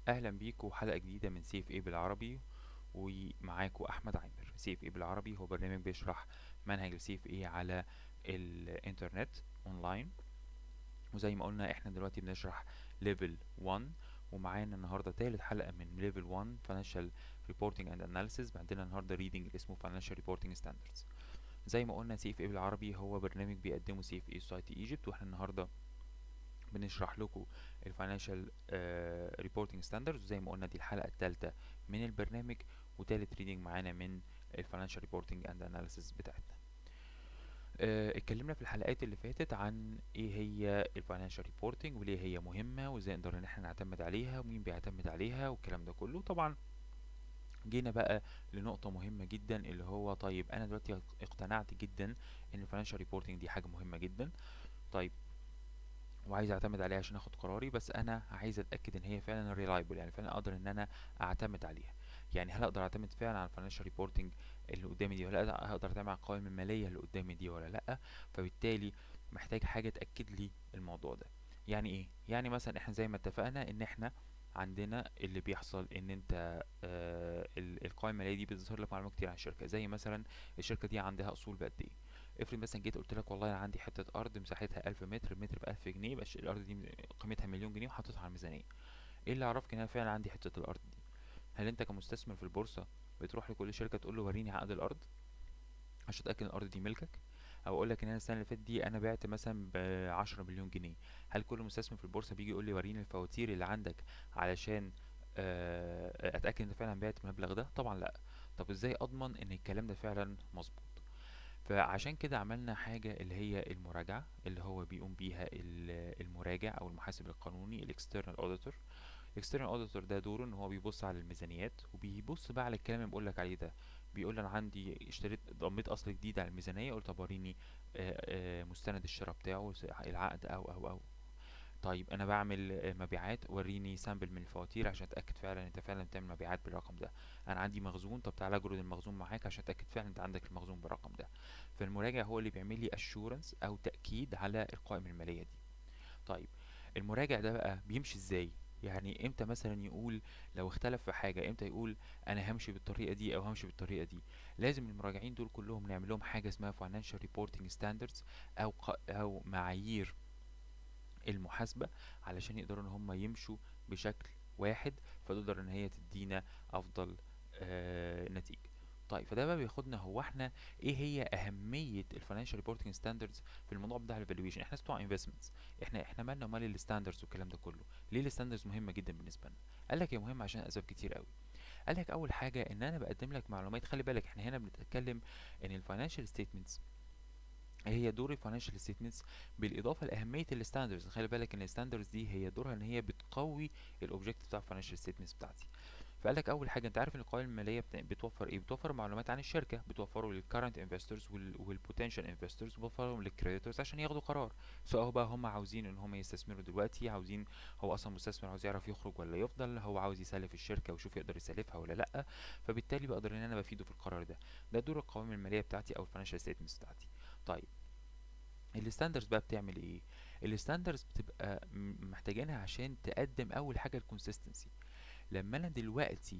اهلا بيكم حلقه جديده من سيف ايه بالعربي ومعاكم احمد عامر سيف ايه بالعربي هو برنامج بيشرح منهج السيف ايه على الانترنت اونلاين وزي ما قلنا احنا دلوقتي بنشرح ليفل 1 ومعانا النهارده تالت حلقه من ليفل 1 Financial Reporting and Analysis عندنا النهارده ريدنج اسمه Financial Reporting Standards زي ما قلنا سيف ايه بالعربي هو برنامج بيقدمه سيف ايه سوسايتي ايجيبت واحنا النهارده بنشرح لكم الفاينانشال ريبورتنج ستاندردز زي ما قلنا دي الحلقه الثالثه من البرنامج وتالت ريدنج معانا من الفاينانشال ريبورتنج اند اناليسيس بتاعتنا آه، اتكلمنا في الحلقات اللي فاتت عن ايه هي الفاينانشال ريبورتنج وليه هي مهمه وازاي نقدر ان احنا نعتمد عليها ومين بيعتمد عليها والكلام ده كله طبعا جينا بقى لنقطة مهمة جدا اللي هو طيب أنا دلوقتي اقتنعت جدا إن الفاينانشال ريبورتنج دي حاجة مهمة جدا طيب وعايز اعتمد عليها عشان اخد قراري بس انا عايز اتاكد ان هي فعلا ريلايبل يعني فعلا اقدر ان انا اعتمد عليها يعني هل اقدر اعتمد فعلا على الفاينانشال ريبورتنج اللي قدامي دي ولا لا هقدر اعتمد على القوائم الماليه اللي قدامي دي ولا لا فبالتالي محتاج حاجه تاكد لي الموضوع ده يعني ايه يعني مثلا احنا زي ما اتفقنا ان احنا عندنا اللي بيحصل ان انت آه ال- القوائم الماليه دي بتظهر لك معلومات كتير عن الشركه زي مثلا الشركه دي عندها اصول بقد ايه افرض مثلا جيت قلت لك والله انا عندي حته ارض مساحتها 1000 متر المتر ب 1000 جنيه يبقى الارض دي قيمتها مليون جنيه وحطيتها على الميزانيه ايه اللي عرفك ان انا فعلا عندي حته الارض دي هل انت كمستثمر في البورصه بتروح لكل شركه تقول له وريني عقد الارض عشان تتاكد ان الارض دي ملكك او اقول لك ان انا السنه اللي فاتت دي انا بعت مثلا ب 10 مليون جنيه هل كل مستثمر في البورصه بيجي يقول لي وريني الفواتير اللي عندك علشان آه، اتاكد ان فعلا بعت المبلغ ده طبعا لا طب ازاي اضمن ان الكلام ده فعلا مظبوط فعشان كده عملنا حاجة اللي هي المراجعة اللي هو بيقوم بيها ال- المراجع أو المحاسب القانوني الاكسترنال auditor الاكسترنال auditor ده دوره ان هو بيبص على الميزانيات وبيبص بقى على الكلام اللي بقول لك عليه ده بيقول انا عندي اشتريت ضميت اصل جديد على الميزانية قلت طب وريني آه، آه، مستند الشراء بتاعه العقد او او او طيب انا بعمل آه، مبيعات وريني سامبل من الفواتير عشان اتاكد فعلا انت فعلا بتعمل مبيعات بالرقم ده انا عندي مخزون طب تعالى اجرد المخزون معاك عشان اتاكد فعلا انت عندك المخزون بالرقم ده فالمراجع هو اللي بيعمل لي اشورنس او تاكيد على القوائم الماليه دي طيب المراجع ده بقى بيمشي ازاي يعني امتى مثلا يقول لو اختلف في حاجه امتى يقول انا همشي بالطريقه دي او همشي بالطريقه دي لازم المراجعين دول كلهم نعمل لهم حاجه اسمها financial reporting standards او ق- او معايير المحاسبة علشان يقدروا ان هم يمشوا بشكل واحد فتقدر ان هي تدينا افضل آه نتيجة طيب فده بقى بياخدنا هو احنا ايه هي اهمية الفاينانشال ريبورتنج ستاندردز في الموضوع بتاع الفالويشن احنا بتوع انفستمنتس احنا احنا مالنا ومال الستاندردز والكلام ده كله ليه الستاندردز مهمة جدا بالنسبة لنا قال لك هي مهمة عشان اسباب كتير قوي قال لك اول حاجة ان انا بقدم لك معلومات خلي بالك احنا هنا بنتكلم ان الفاينانشال ستيتمنتس هي دور الفاينانشال ستيتمنتس بالاضافه لاهميه الستاندرز خلي بالك ان الستاندرز دي هي دورها ان هي بتقوي الاوبجكت بتاع الفاينانشال ستيتمنتس بتاعتي فقال لك اول حاجه انت عارف ان القوائم الماليه بت- بتوفر ايه بتوفر معلومات عن الشركه بتوفره للكارنت انفستورز والبوتنشال انفستورز وبتوفرهم للكريديتورز عشان ياخدوا قرار سواء بقى هم عاوزين ان هم يستثمروا دلوقتي عاوزين هو اصلا مستثمر عاوز يعرف يخرج ولا يفضل هو عاوز يسلف الشركه ويشوف يقدر يسلفها ولا لا فبالتالي بقدر ان انا بفيده في القرار ده ده دور القوائم الماليه بتاعتي او الفاينانشال ستيتمنتس بتاعتي طيب الستاندرز بقى بتعمل ايه الستاندرز بتبقى م- محتاجينها عشان تقدم اول حاجه الكونسيستنسي لما انا دلوقتي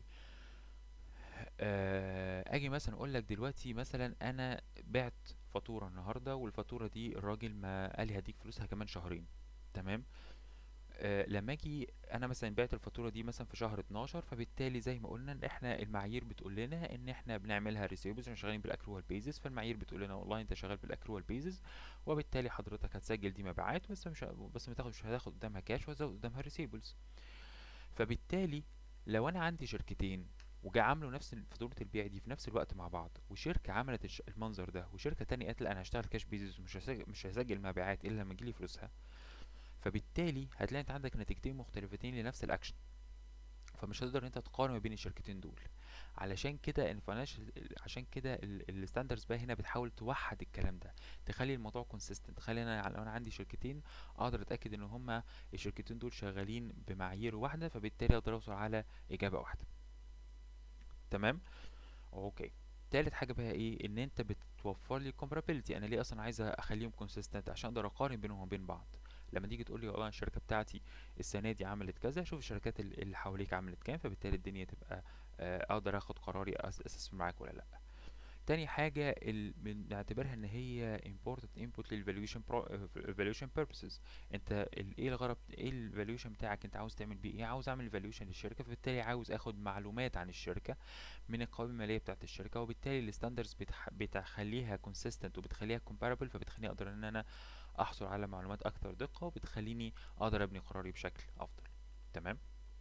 آه، اجي مثلا اقول لك دلوقتي مثلا انا بعت فاتوره النهارده والفاتوره دي الراجل ما قال لي هديك فلوسها كمان شهرين تمام آه، لما اجي انا مثلا بعت الفاتوره دي مثلا في شهر 12 فبالتالي زي ما قلنا ان احنا المعايير بتقول لنا ان احنا بنعملها ريسيفبلز احنا شغالين بالاكروال بيزس فالمعايير بتقول لنا والله انت شغال بالاكروال بيزس وبالتالي حضرتك هتسجل دي مبيعات بس مش بس ما تاخدش هتاخد قدامها كاش وهتاخد قدامها ريسيفبلز فبالتالي لو انا عندي شركتين وجا عملوا نفس فاتورة البيع دي في نفس الوقت مع بعض وشركة عملت الش- المنظر ده وشركة تانية قالت لا انا هشتغل كاش بيزنس ومش هسجل مش هسجل مبيعات الا لما يجيلي فلوسها فبالتالي هتلاقي انت عندك نتيجتين مختلفتين لنفس الاكشن فمش هتقدر انت تقارن ما بين الشركتين دول علشان كده الفاينانشال عشان كده الستاندرز بقى هنا بتحاول توحد الكلام ده تخلي الموضوع كونسيستنت تخلي انا لو انا عندي شركتين اقدر اتاكد ان هما الشركتين دول شغالين بمعايير واحده فبالتالي اقدر اوصل على اجابه واحده تمام اوكي تالت حاجه بقى ايه ان انت بتوفر لي comparability انا ليه اصلا عايز اخليهم consistent عشان اقدر اقارن بينهم وبين بعض لما تيجي تقول لي والله الشركه بتاعتي السنه دي عملت كذا شوف الشركات ال- اللي حواليك عملت كام فبالتالي الدنيا تبقى آه، اقدر اخد قراري أس- اسس معاك ولا لا تاني حاجة ال- بنعتبرها ان هي important input لل valuation pro uh, valuation purposes انت ال- ايه الغرض ايه ال valuation بتاعك انت عاوز تعمل بيه ايه عاوز اعمل valuation للشركة فبالتالي عاوز اخد معلومات عن الشركة من القوائم المالية بتاعت الشركة وبالتالي الستاندرز بتح... بتخليها consistent وبتخليها comparable فبتخليني اقدر ان انا احصل على معلومات اكثر دقة وبتخليني اقدر ابني قراري بشكل افضل تمام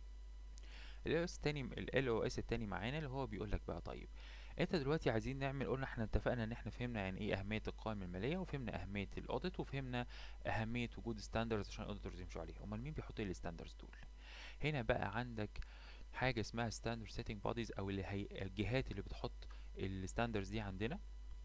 ال LOS التاني ال LOS التاني معانا اللي هو بيقول لك بقى طيب انت دلوقتي عايزين نعمل قلنا احنا اتفقنا ان احنا فهمنا يعني ايه اهميه القوائم الماليه وفهمنا اهميه الاوديت وفهمنا اهميه وجود ستاندرز عشان الاوديتورز يمشوا عليها امال مين بيحط لي الستاندرز دول هنا بقى عندك حاجه اسمها ستاندرد سيتنج بوديز او اللي هي الجهات اللي بتحط الستاندرز دي عندنا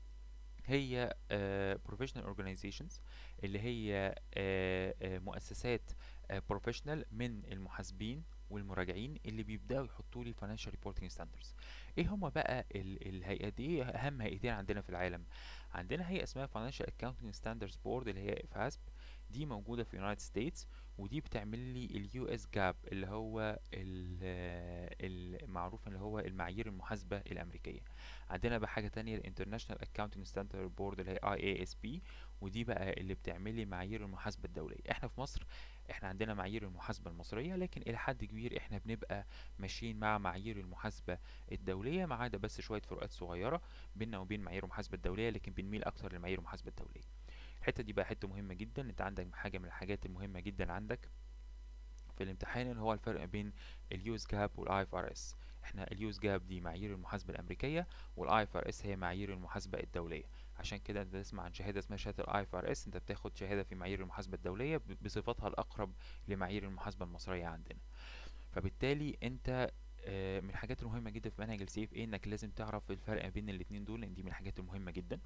هي uh, professional organizations اللي هي uh, uh, مؤسسات uh, professional من المحاسبين والمراجعين اللي بيبداوا يحطوا لي financial reporting standards ايه هما بقى ال- الهيئات دي ايه اهم هيئتين عندنا في العالم عندنا هيئه اسمها financial accounting standards board اللي هي FASB دي موجوده في United States ودي بتعمل لي اليو اس جاب اللي هو ال- المعروف اللي هو المعايير المحاسبه الامريكيه عندنا بقى حاجه تانية الانترناشونال اكاونتنج ستاندرد بورد اللي هي اي اي اس بي ودي بقى اللي بتعمل لي معايير المحاسبه الدوليه احنا في مصر احنا عندنا معايير المحاسبه المصريه لكن الى حد كبير احنا بنبقى ماشيين مع معايير المحاسبه الدوليه ما عدا بس شويه فروقات صغيره بيننا وبين معايير المحاسبه الدوليه لكن بنميل اكتر لمعايير المحاسبه الدوليه الحته دي بقى حته مهمه جدا انت عندك حاجه من الحاجات المهمه جدا عندك في الامتحان اللي هو الفرق بين اليوز جاب والاي اف ار اس احنا اليوز جاب دي معايير المحاسبه الامريكيه والاي اف ار اس هي معايير المحاسبه الدوليه عشان كده انت تسمع عن شهاده اسمها شهاده الاي اف ار اس انت بتاخد شهاده في معايير المحاسبه الدوليه ب- بصفتها الاقرب لمعايير المحاسبه المصريه عندنا فبالتالي انت آه، من الحاجات المهمه جدا في منهج السي اف اي انك لازم تعرف الفرق بين الاتنين دول لان دي من الحاجات المهمه جدا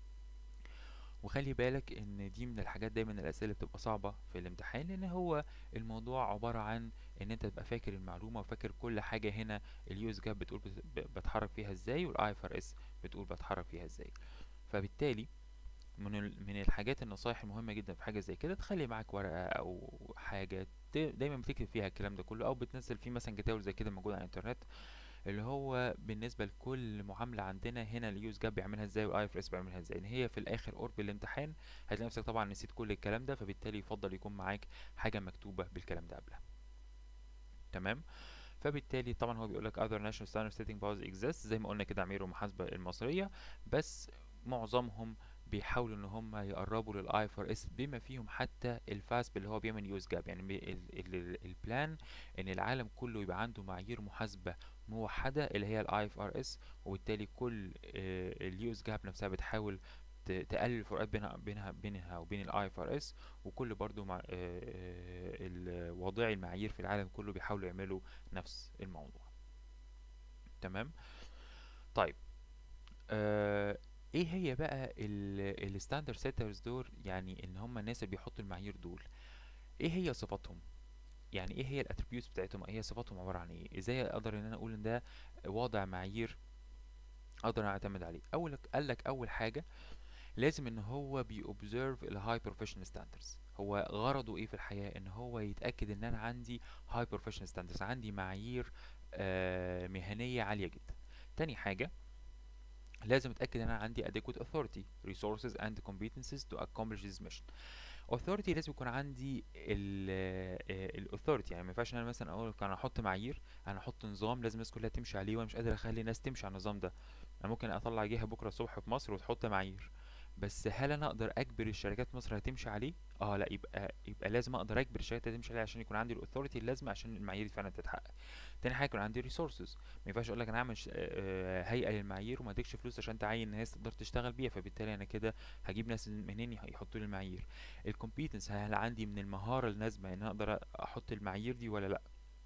وخلي بالك ان دي من الحاجات دايما الاسئله اللي بتبقى صعبه في الامتحان لان هو الموضوع عباره عن ان انت تبقى فاكر المعلومه وفاكر كل حاجه هنا اليوز جاب بتقول بت- ب- بتحرك فيها ازاي والاي اف ار اس بتقول بتحرك فيها ازاي فبالتالي من ال- من الحاجات النصائح المهمه جدا في حاجه زي كده تخلي معاك ورقه او حاجه ت- دايما بتكتب فيها الكلام ده كله او بتنزل فيه مثلا جداول زي كده موجوده على الانترنت اللي هو بالنسبه لكل معامله عندنا هنا اليوز جاب بيعملها ازاي والاي اف اس بيعملها ازاي ان هي في الاخر قرب الامتحان هتلاقي نفسك طبعا نسيت كل الكلام ده فبالتالي يفضل يكون معاك حاجه مكتوبه بالكلام ده قبلها تمام فبالتالي طبعا هو بيقول لك other national standard setting bodies exist زي ما قلنا كده معايير المحاسبه المصريه بس معظمهم بيحاولوا ان هم يقربوا للاي اف ار اس بما فيهم حتى الفاسب اللي هو بيعمل يوز جاب يعني بي- ال- ال- ال- البلان ان العالم كله يبقى عنده معايير محاسبه موحده اللي هي الاي اف ار اس وبالتالي كل اليوز جاب نفسها بتحاول ت- تقلل الفروقات بينها بينها بينها وبين الاي اف ار اس وكل برضو مع واضعي المعايير في العالم كله بيحاولوا يعملوا نفس الموضوع تمام طيب آه ايه هي بقى الستاندرد سيترز دول يعني ان هم الناس اللي بيحطوا المعايير دول ايه هي صفاتهم يعني ايه هي الاتريبيوتس بتاعتهم ايه هي صفاتهم عباره عن ايه ازاي اقدر ان انا اقول ان ده واضع معايير اقدر اعتمد عليه اول قال لك اول حاجه لازم ان هو بيوبزرف الهاي بروفيشنال ستاندردز هو غرضه ايه في الحياه ان هو يتاكد ان انا عندي هاي بروفيشنال ستاندردز عندي معايير آه مهنيه عاليه جدا تاني حاجه لازم اتاكد ان انا عندي adequate authority resources and competencies to accomplish this mission authority لازم يكون عندي ال authority يعني ما ينفعش ان انا مثلا اقول لك انا احط معايير انا احط نظام لازم الناس كلها تمشي عليه وانا مش قادر اخلي الناس تمشي على النظام ده انا ممكن اطلع جهه بكره الصبح في مصر وتحط معايير بس هل انا اقدر اجبر الشركات في مصر هتمشي عليه اه لا يبقى يبقى لازم اقدر اجبر الشركات تمشي عليه عشان يكون عندي الاثوريتي اللازمه عشان المعايير دي فعلا تتحقق تاني حاجه يكون عندي ريسورسز ما ينفعش اقول لك انا هعمل ش- آه، هيئه للمعايير وما اديكش فلوس عشان تعين ناس تقدر تشتغل بيها فبالتالي انا كده هجيب ناس منين يح- يحطوا لي المعايير الكومبيتنس هل عندي من المهاره اللازمه ان أنا اقدر احط المعايير دي ولا لا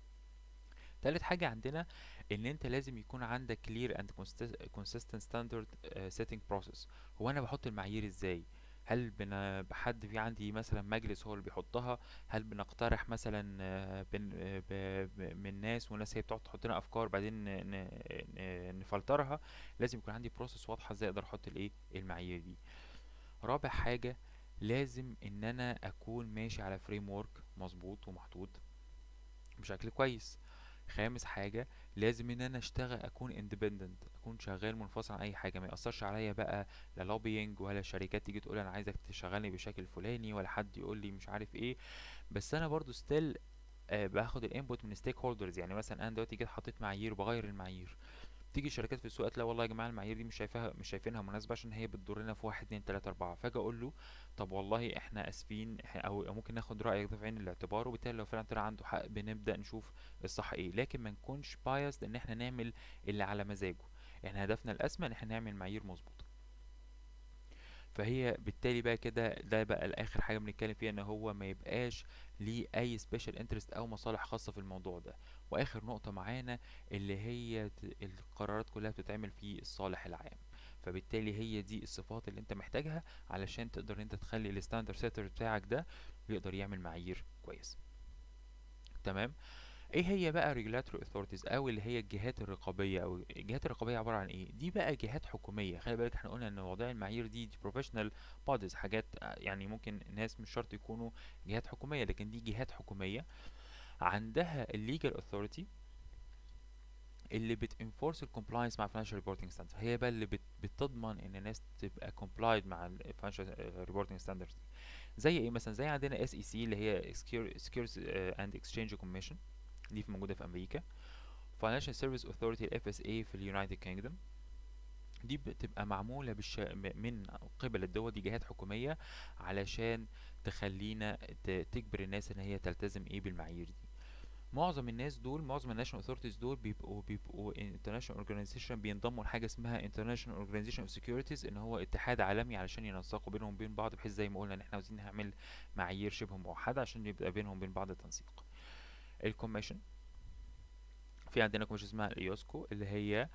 تالت حاجة عندنا ان انت لازم يكون عندك clear and consist- consistent standard uh, setting process هو انا بحط المعايير ازاي هل بن بحد في عندي مثلا مجلس هو اللي بيحطها هل بنقترح مثلا آه، بن آه، ب- ب- من ناس وناس هي بتقعد تحط لنا افكار بعدين ن- ن- ن- نفلترها لازم يكون عندي بروسيس واضحة ازاي اقدر احط الايه المعايير دي رابع حاجة لازم ان انا اكون ماشي على فريم ورك مظبوط ومحطوط بشكل كويس خامس حاجة لازم ان انا اشتغل اكون اندبندنت اكون شغال منفصل عن اي حاجة ما يأثرش عليا بقى لا لوبينج ولا شركات تيجي تقول انا عايزك تشغلني بالشكل الفلاني ولا حد يقول لي مش عارف ايه بس انا برضو ستيل آه باخد الانبوت من ستيك هولدرز يعني مثلا انا دلوقتي جيت حطيت معايير وبغير المعايير تيجي الشركات في السوق قالت لا والله يا جماعه المعايير دي مش شايفاها مش شايفينها مناسبه عشان هي بتضرنا في واحد اتنين تلاته اربعه فاجي اقول له طب والله احنا اسفين إح- او أو ممكن ناخد رايك ده في عين الاعتبار وبالتالي لو فعلا طلع عنده حق بنبدا نشوف الصح ايه لكن ما نكونش بايسد ان احنا نعمل اللي على مزاجه يعني هدفنا الاسمى ان احنا نعمل معايير مظبوطه فهي بالتالي بقى كده ده بقى الاخر حاجه بنتكلم فيها ان هو ما يبقاش ليه اي سبيشال انترست او مصالح خاصه في الموضوع ده واخر نقطه معانا اللي هي ت- القرارات كلها بتتعمل في الصالح العام فبالتالي هي دي الصفات اللي انت محتاجها علشان تقدر انت تخلي الستاندرد سيتر بتاعك ده يقدر يعمل معايير كويسه تمام ايه هي بقى regulatory authorities او اللي هي الجهات الرقابيه او الجهات الرقابيه عباره عن ايه دي بقى جهات حكوميه خلي بالك احنا قلنا ان مواضيع المعايير دي, دي professional bodies حاجات آه، يعني ممكن ناس مش شرط يكونوا جهات حكوميه لكن دي جهات حكوميه عندها الليجل authority اللي بت enforce ال compliance مع financial reporting standards هي بقى اللي بت بتضمن ان الناس تبقى complied مع ال financial آه، reporting standards دي زي ايه مثلا زي عندنا SEC اللي هي Secure- Securities آه، and Exchange Commission دي في موجودة في أمريكا Financial Service Authority ال FSA في اليونايتد كينجدوم دي بتبقى معمولة بالش... م- من قبل الدول دي جهات حكومية علشان تخلينا ت... تجبر الناس ان هي تلتزم ايه بالمعايير دي معظم الناس دول معظم الناشونال authorities دول بيبقوا بيبقوا international organization بينضموا لحاجة اسمها international organization of securities ان هو اتحاد عالمي علشان ينسقوا بينهم وبين بعض بحيث زي ما قلنا ان احنا عاوزين نعمل معايير شبه موحدة عشان يبقى بينهم وبين بعض تنسيق الكوميشن في عندنا كوميشن اسمها الايوسكو اللي هي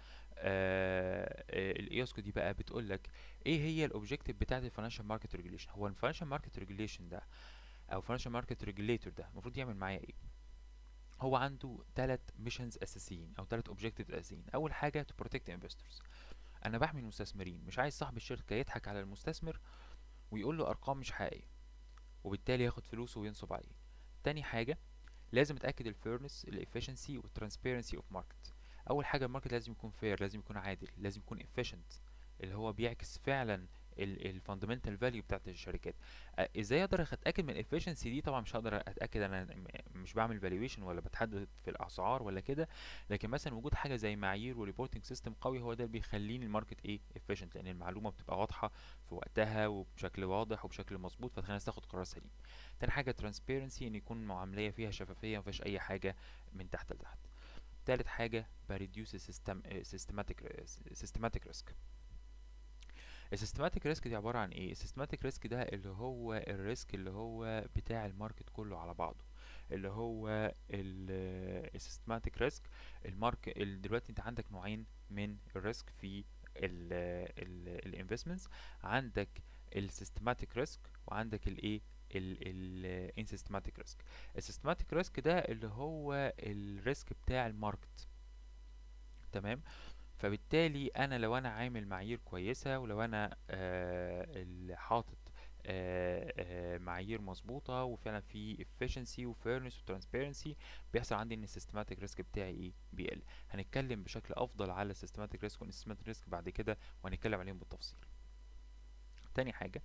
آه الايوسكو دي بقى بتقول لك ايه هي الاوبجيكتيف بتاعت الفاينانشال ماركت ريجوليشن هو الفاينانشال ماركت ريجوليشن ده او الفاينانشال ماركت ريجوليتور ده المفروض يعمل معايا ايه هو عنده ثلاث ميشنز اساسيين او ثلاث اوبجيكتيفز اساسيين اول حاجه تو بروتكت انفستورز انا بحمي المستثمرين مش عايز صاحب الشركه يضحك على المستثمر ويقول له ارقام مش حقيقيه وبالتالي ياخد فلوسه وينصب عليه تاني حاجه لازم اتاكد الفيرنس الافشنسي والترانسبيرنسي اوف ماركت اول حاجه الماركت لازم يكون فير لازم يكون عادل لازم يكون efficient اللي هو بيعكس فعلا الفاندمنتال فاليو بتاعت الشركات أ- ازاي اقدر اتاكد من الافشنسي دي طبعا مش هقدر اتاكد انا م- مش بعمل فالويشن ولا بتحدد في الاسعار ولا كده لكن مثلا وجود حاجه زي معايير وريبورتنج سيستم قوي هو ده اللي بيخليني الماركت ايه efficient لان المعلومه بتبقى واضحه في وقتها وبشكل واضح وبشكل مظبوط فتخلي الناس تاخد قرار سليم تاني حاجه ترانسبيرنسي ان يكون معامليه فيها شفافيه مفيهاش اي حاجه من تحت لتحت تالت حاجه بريديوس سيستم سيستماتيك سيستماتيك ريسك السيستماتيك ريسك دي عباره عن ايه السيستماتيك ريسك ده اللي هو الريسك اللي هو بتاع الماركت كله على بعضه اللي هو السيستماتيك ريسك المارك ال- دلوقتي انت عندك نوعين من الريسك في الانفستمنتس عندك السيستماتيك ريسك وعندك الايه الانسيستماتيك ريسك السيستماتيك ريسك ده اللي هو الريسك بتاع الماركت تمام فبالتالي انا لو انا عامل معايير كويسه ولو انا آه اللي حاطط آه آه معايير مظبوطه وفعلا في efficiency وفيرنس وترانسبيرنسي بيحصل عندي ان السيستماتيك ريسك بتاعي ايه بيقل هنتكلم بشكل افضل على السيستماتيك ريسك والانسيستماتيك ريسك بعد كده وهنتكلم عليهم بالتفصيل تاني حاجه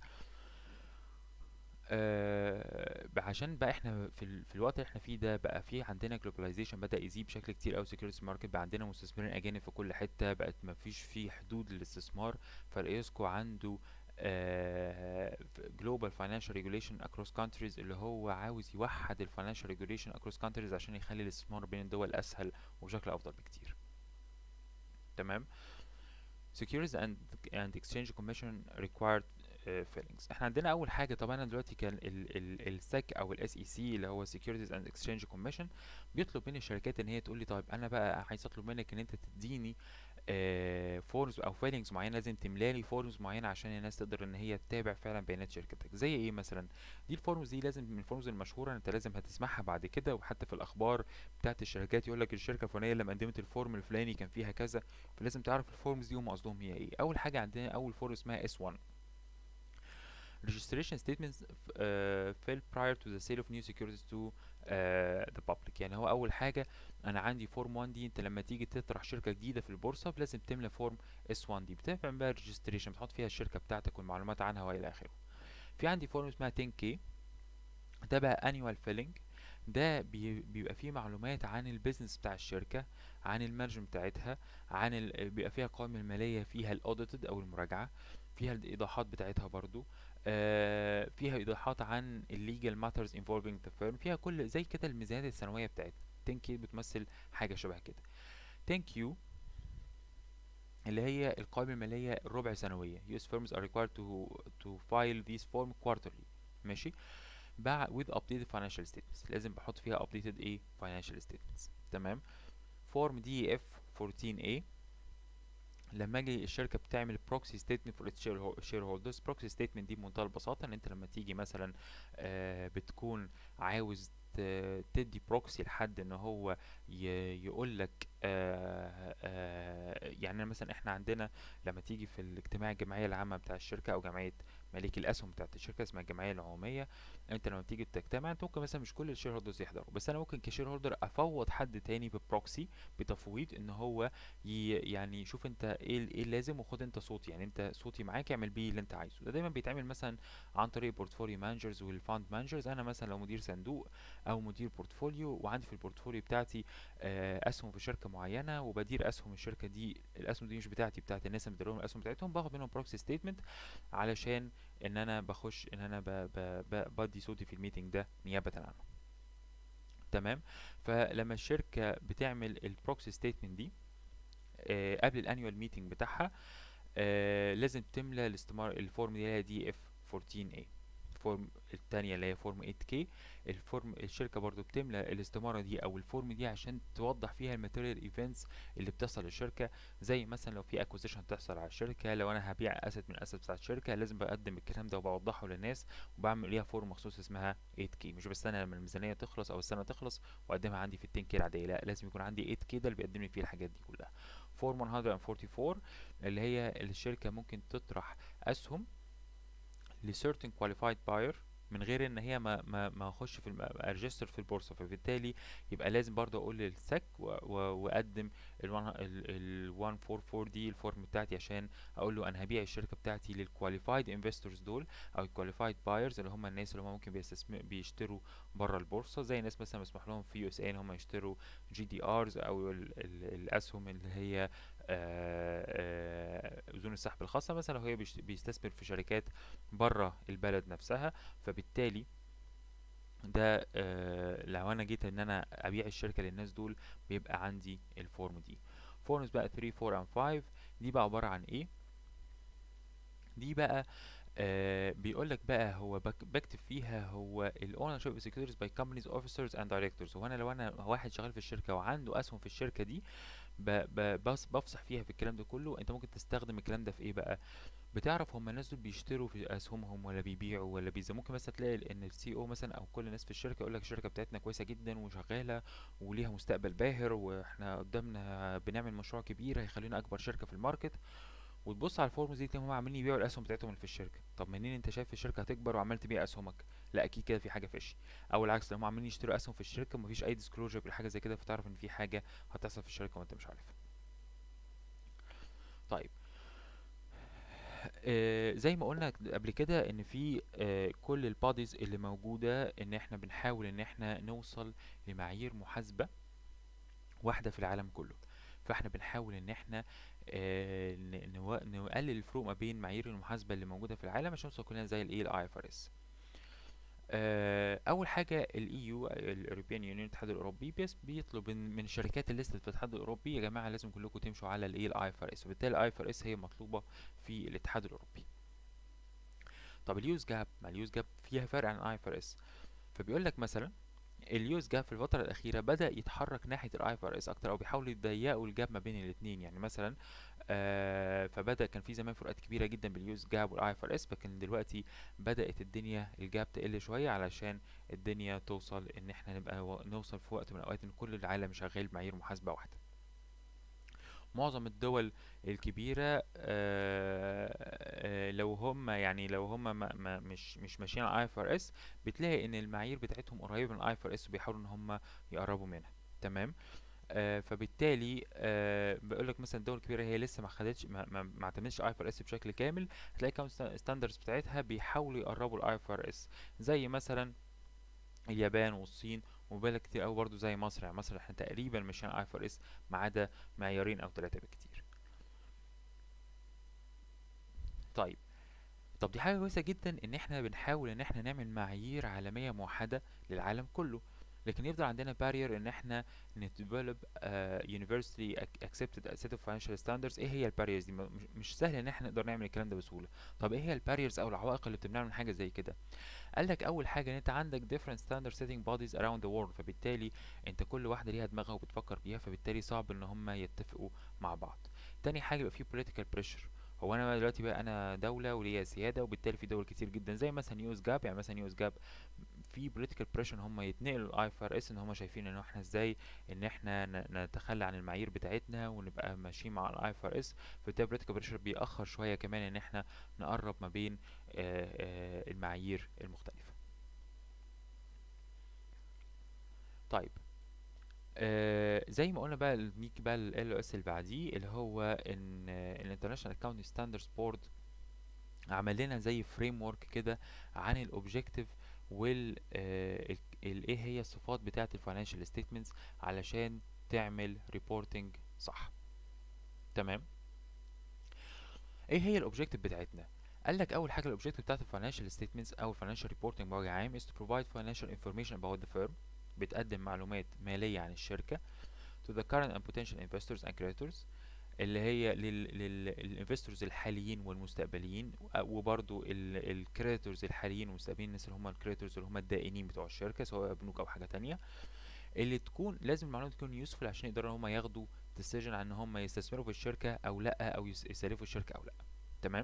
آه عشان بقى احنا في, ال... في الوقت اللي احنا فيه ده بقى في عندنا globalization بدأ يزيد بشكل كتير قوي securities market بقى عندنا مستثمرين اجانب في كل حتة بقت مفيش في حدود للاستثمار فالايسكو عنده آه global financial regulation across countries اللي هو عاوز يوحد ال financial regulation across countries عشان يخلي الاستثمار بين الدول اسهل وبشكل افضل بكتير تمام Securities and and Exchange Commission required فيلينجز احنا عندنا اول حاجه طبعا انا دلوقتي كان السك او الاس اي سي اللي هو Securities and Exchange Commission بيطلب من الشركات ان هي تقول لي طيب انا بقى عايز اطلب منك ان انت تديني فورمز او فيلينجز معينه لازم تملى لي فورمز معينه عشان الناس تقدر ان هي تتابع فعلا بيانات شركتك زي ايه مثلا دي الفورمز دي لازم من الفورمز المشهوره انت لازم هتسمعها بعد كده وحتى في الاخبار بتاعت الشركات يقول لك الشركه الفلانيه لما قدمت الفورم الفلاني كان فيها كذا فلازم تعرف الفورمز دي هم قصدهم هي ايه اول حاجه عندنا اول فورم اسمها اس 1 registration statements uh, fill prior to the sale of new securities to uh, the public يعني هو اول حاجه انا عندي فورم 1 دي انت لما تيجي تطرح شركه جديده في البورصه لازم تملى فورم اس 1 دي بتعمل بقى ريجستريشن بتحط فيها الشركه بتاعتك والمعلومات عنها والى اخره في عندي فورم اسمها 10K ده بقى annual filling ده بي- بيبقى فيه معلومات عن البيزنس بتاع الشركة عن المارجن بتاعتها عن ال... بيبقى فيها القوائم المالية فيها الاوديتد او المراجعة فيها الايضاحات بتاعتها برضو آه فيها ايضاحات عن الليجال ماترز involving the firm فيها كل زي كده الميزانيات السنوية بتاعتها 10K بتمثل حاجة شبه كده 10Q اللي هي القوائم المالية الربع سنوية US firms are required to to file these form quarterly ماشي مع with updated financial statements لازم بحط فيها updated ايه financial statements تمام form DEF 14A لما اجي الشركه بتعمل proxy statement for its share- shareholders proxy statement دي بمنتهى البساطه ان انت لما تيجي مثلا آه، بتكون عاوز ت- تدي بروكسي لحد ان هو يقول لك يعني مثلا احنا عندنا لما تيجي في الاجتماع الجمعيه العامه بتاع الشركه او جمعيه مالكي الاسهم بتاعت الشركه اسمها الجمعيه العموميه انت لما تيجي تجتمع انت ممكن مثلا مش كل الشير هولدرز يحضروا بس انا ممكن كشير هولدر افوض حد تاني ببروكسي بتفويض ان هو ي يعني شوف انت ايه ال- ايه اللازم وخد انت صوتي يعني انت صوتي معاك اعمل بيه اللي انت عايزه ده دايما بيتعمل مثلا عن طريق بورتفوليو مانجرز والفاند مانجرز انا مثلا لو مدير صندوق او مدير بورتفوليو وعندي في البورتفوليو بتاعتي آه، اسهم في شركه معينه وبدير اسهم الشركه دي الاسهم دي مش بتاعتي بتاعت الناس اللي مديرهم الاسهم بتاعتهم باخد منهم بروكسي ستيتمنت علشان ان انا بخش ان انا ب ب ب بدي صوتي في الميتنج ده نيابه عنه تمام فلما الشركه بتعمل البروكسي ستيتمنت دي آه، قبل الانيوال ميتنج بتاعها آه، لازم تملى الاستمار الفورم دي اللي هي دي اف 14A الفورم التانية اللي هي فورم 8K الفورم الشركة برضو بتملى الاستمارة دي او الفورم دي عشان توضح فيها الماتيريال ايفنتس اللي بتحصل للشركة زي مثلا لو في اكوزيشن تحصل على الشركة لو انا هبيع اسد من الاسد بتاعت الشركة لازم بقدم الكلام ده وبوضحه للناس وبعمل ليها فورم مخصوص اسمها 8K مش بستنى لما الميزانية تخلص او السنة تخلص واقدمها عندي في ال 10K العادية لا لازم يكون عندي 8K ده اللي بيقدم لي فيه الحاجات دي كلها فورم 144 اللي هي اللي الشركة ممكن تطرح أسهم ل certain qualified buyer من غير ان هي ما ما ما اخش في الم- ارجستر في البورصه فبالتالي يبقى لازم برضه اقول للسك واقدم ال 144 دي الفورم بتاعتي عشان اقول له انا هبيع الشركه بتاعتي للكواليفايد انفستورز دول او الكواليفايد بايرز اللي هم الناس اللي هم ممكن بيستثم... بيشتروا بره البورصه زي ناس مثلا مسموح لهم في يو اس اي ان هم يشتروا جي دي ارز او ال... ال... الاسهم اللي هي آه، آه، اذون السحب الخاصه مثلا لو هي بيشت- بيستثمر في شركات بره البلد نفسها فبالتالي ده آه، لو انا جيت ان انا ابيع الشركه للناس دول بيبقى عندي الفورم دي فورمز بقى 3 4 and 5 دي بقى عباره عن ايه دي بقى آه بيقول لك بقى هو بك بكتب فيها هو ال ownership of securities by companies officers and directors هو انا لو انا واحد شغال في الشركه وعنده اسهم في الشركه دي ب ب بس بفصح فيها في الكلام ده كله انت ممكن تستخدم الكلام ده في ايه بقى بتعرف هم الناس دول بيشتروا في اسهمهم ولا بيبيعوا ولا بيزا ممكن مثلا تلاقي ال- ان السي او مثلا او كل الناس في الشركه يقول لك الشركه بتاعتنا كويسه جدا وشغاله وليها مستقبل باهر واحنا قدامنا بنعمل مشروع كبير هيخلينا اكبر شركه في الماركت وتبص على الفورمز دي تلاقيهم هم عاملين يبيعوا الاسهم بتاعتهم اللي في الشركه طب منين انت شايف الشركه هتكبر وعمال تبيع اسهمك لا اكيد كده في حاجه فيش او العكس لو هم عاملين يشتروا اسهم في الشركه ومفيش اي ديسكلوجر بالحاجه زي كده فتعرف ان في حاجه هتحصل في الشركه وانت مش عارفها طيب آه زي ما قلنا قبل كده ان في آه كل الباديز اللي موجوده ان احنا بنحاول ان احنا نوصل لمعايير محاسبه واحده في العالم كله فاحنا بنحاول ان احنا آه ن- نو- نقلل الفروق ما بين معايير المحاسبه اللي موجوده في العالم عشان نوصل كلنا زي الايه الاي اف ار اس اول حاجه الاي يو الاوروبيان يونيون الاتحاد الاوروبي بيس بيطلب من من الشركات اللي لسه في الاتحاد الاوروبي يا جماعه لازم كلكم تمشوا على الايه الاي اف ار اس وبالتالي الاي اف ار اس هي مطلوبه في الاتحاد الاوروبي طب اليوز جاب ما اليوز جاب فيها فرق عن الاي اف ار اس فبيقول لك مثلا اليوز جاب في الفترة الأخيرة بدأ يتحرك ناحية الاي اف ار اس أكتر أو بيحاولوا يضيقوا الجاب ما بين الاتنين يعني مثلا آه فبدأ كان في زمان فروقات كبيرة جدا باليوز جاب والاي اف ار اس لكن دلوقتي بدأت الدنيا الجاب تقل شوية علشان الدنيا توصل إن احنا نبقى و- نوصل في وقت من الأوقات إن كل العالم شغال بمعايير محاسبة واحدة معظم الدول الكبيرة آه، آه، لو هم يعني لو هم ما ما مش مش ماشيين على IFRS بتلاقي ان المعايير بتاعتهم قريبة من IFRS وبيحاولوا ان هم يقربوا منها تمام آه فبالتالي آه بيقول لك مثلا الدول الكبيره هي لسه ما خدتش ما, ما, ما اعتمدتش اي ار اس بشكل كامل هتلاقي كام ستاندرز بتاعتها بيحاولوا يقربوا الاي ار اس زي مثلا اليابان والصين وبالك كتير قوي برضو زي مصر يعني مصر احنا تقريبا ماشيين اي ار اس ما عدا معيارين او ثلاثه بالكتير طيب طب دي حاجه كويسه جدا ان احنا بنحاول ان احنا نعمل معايير عالميه موحده للعالم كله لكن يفضل عندنا بارير ان احنا نديفلوب يونيفرسيتي accepted set of financial standards ايه هي الباريرز دي مش, مش سهل ان احنا نقدر نعمل الكلام ده بسهوله طب ايه هي الباريرز او العوائق اللي بتمنعنا من حاجه زي كده قال لك اول حاجه ان انت عندك different standard setting bodies around the world فبالتالي انت كل واحده ليها دماغها وبتفكر بيها فبالتالي صعب ان هم يتفقوا مع بعض تاني حاجه يبقى في political pressure هو انا دلوقتي بقى انا دوله وليا سياده وبالتالي في دول كتير جدا زي مثلا يو اس جاب يعني مثلا يو اس جاب في political pressure ان هم يتنقلوا الاي اف ار اس ان هم شايفين ان احنا ازاي ان احنا نتخلى عن المعايير بتاعتنا ونبقى ماشيين مع الاي اف ار اس فبالتالي political pressure بيأخر شويه كمان ان احنا نقرب ما بين المعايير المختلفه طيب آه زي ما قلنا بقى نيجي بقى ال اس اللي بعديه اللي هو ان الانترناشونال اكاونتنج ستاندردز بورد عمل لنا زي فريم ورك كده عن الاوبجكتيف وال آه ايه هي الصفات بتاعه الفاينانشال ستيتمنتس علشان تعمل ريبورتنج صح تمام ايه هي الاوبجكتيف بتاعتنا قال لك اول حاجه الاوبجكتيف بتاعت الفاينانشال ستيتمنتس او الفاينانشال ريبورتنج بوجه عام is to provide financial information about the firm بتقدم معلومات ماليه عن الشركه to the current and potential investors and creditors اللي هي للانفستورز الحاليين والمستقبليين وبرضو الكريديتورز الحاليين والمستقبليين الناس اللي هم الكريديتورز اللي هم الدائنين بتوع الشركه سواء بنوك او حاجه تانية اللي تكون لازم المعلومات تكون يوسفل عشان يقدروا هم ياخدوا ديسيجن عن ان هم يستثمروا في الشركه او لا او يسلفوا الشركه او لا تمام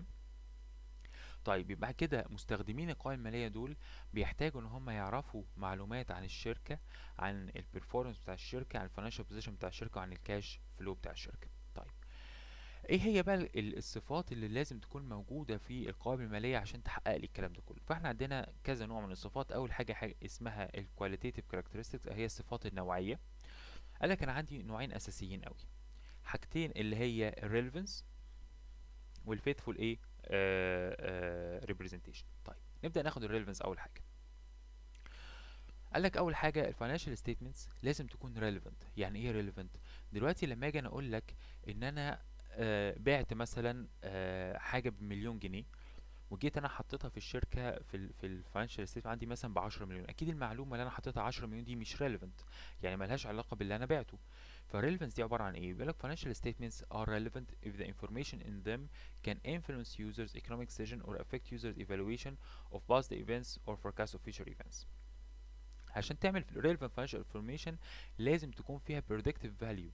طيب يبقى كده مستخدمين القوائم الماليه دول بيحتاجوا ان هم يعرفوا معلومات عن الشركه عن البرفورمانس بتاع الشركه عن الفاينانشال بوزيشن بتاع الشركه وعن الكاش فلو بتاع الشركه طيب ايه هي بقى الصفات اللي لازم تكون موجوده في القوائم الماليه عشان تحقق لي الكلام ده كله فاحنا عندنا كذا نوع من الصفات اول حاجه, حاجة اسمها الكواليتيتيف كاركترستكس هي الصفات النوعيه قال لك انا عندي نوعين اساسيين قوي حاجتين اللي هي الريليفنس والفيثفول ايه ريبريزنتيشن طيب نبدا ناخد الريليفنس اول حاجه قال لك اول حاجه الفاينانشال ستيتمنتس لازم تكون ريليفنت يعني ايه ريليفنت دلوقتي لما اجي انا اقول لك ان انا آه بعت مثلا آه حاجه بمليون جنيه وجيت انا حطيتها في الشركه في ال في الفاينانشال ستيتمنت عندي مثلا ب 10 مليون اكيد المعلومه اللي انا حطيتها 10 مليون دي مش ريليفنت يعني ملهاش علاقه باللي انا بعته فالريليفنس دي عباره عن ايه بيقول لك financial statements are relevant if the information in them can influence users economic decision or affect users evaluation of past events or forecast of future events عشان تعمل relevant financial information لازم تكون فيها predictive value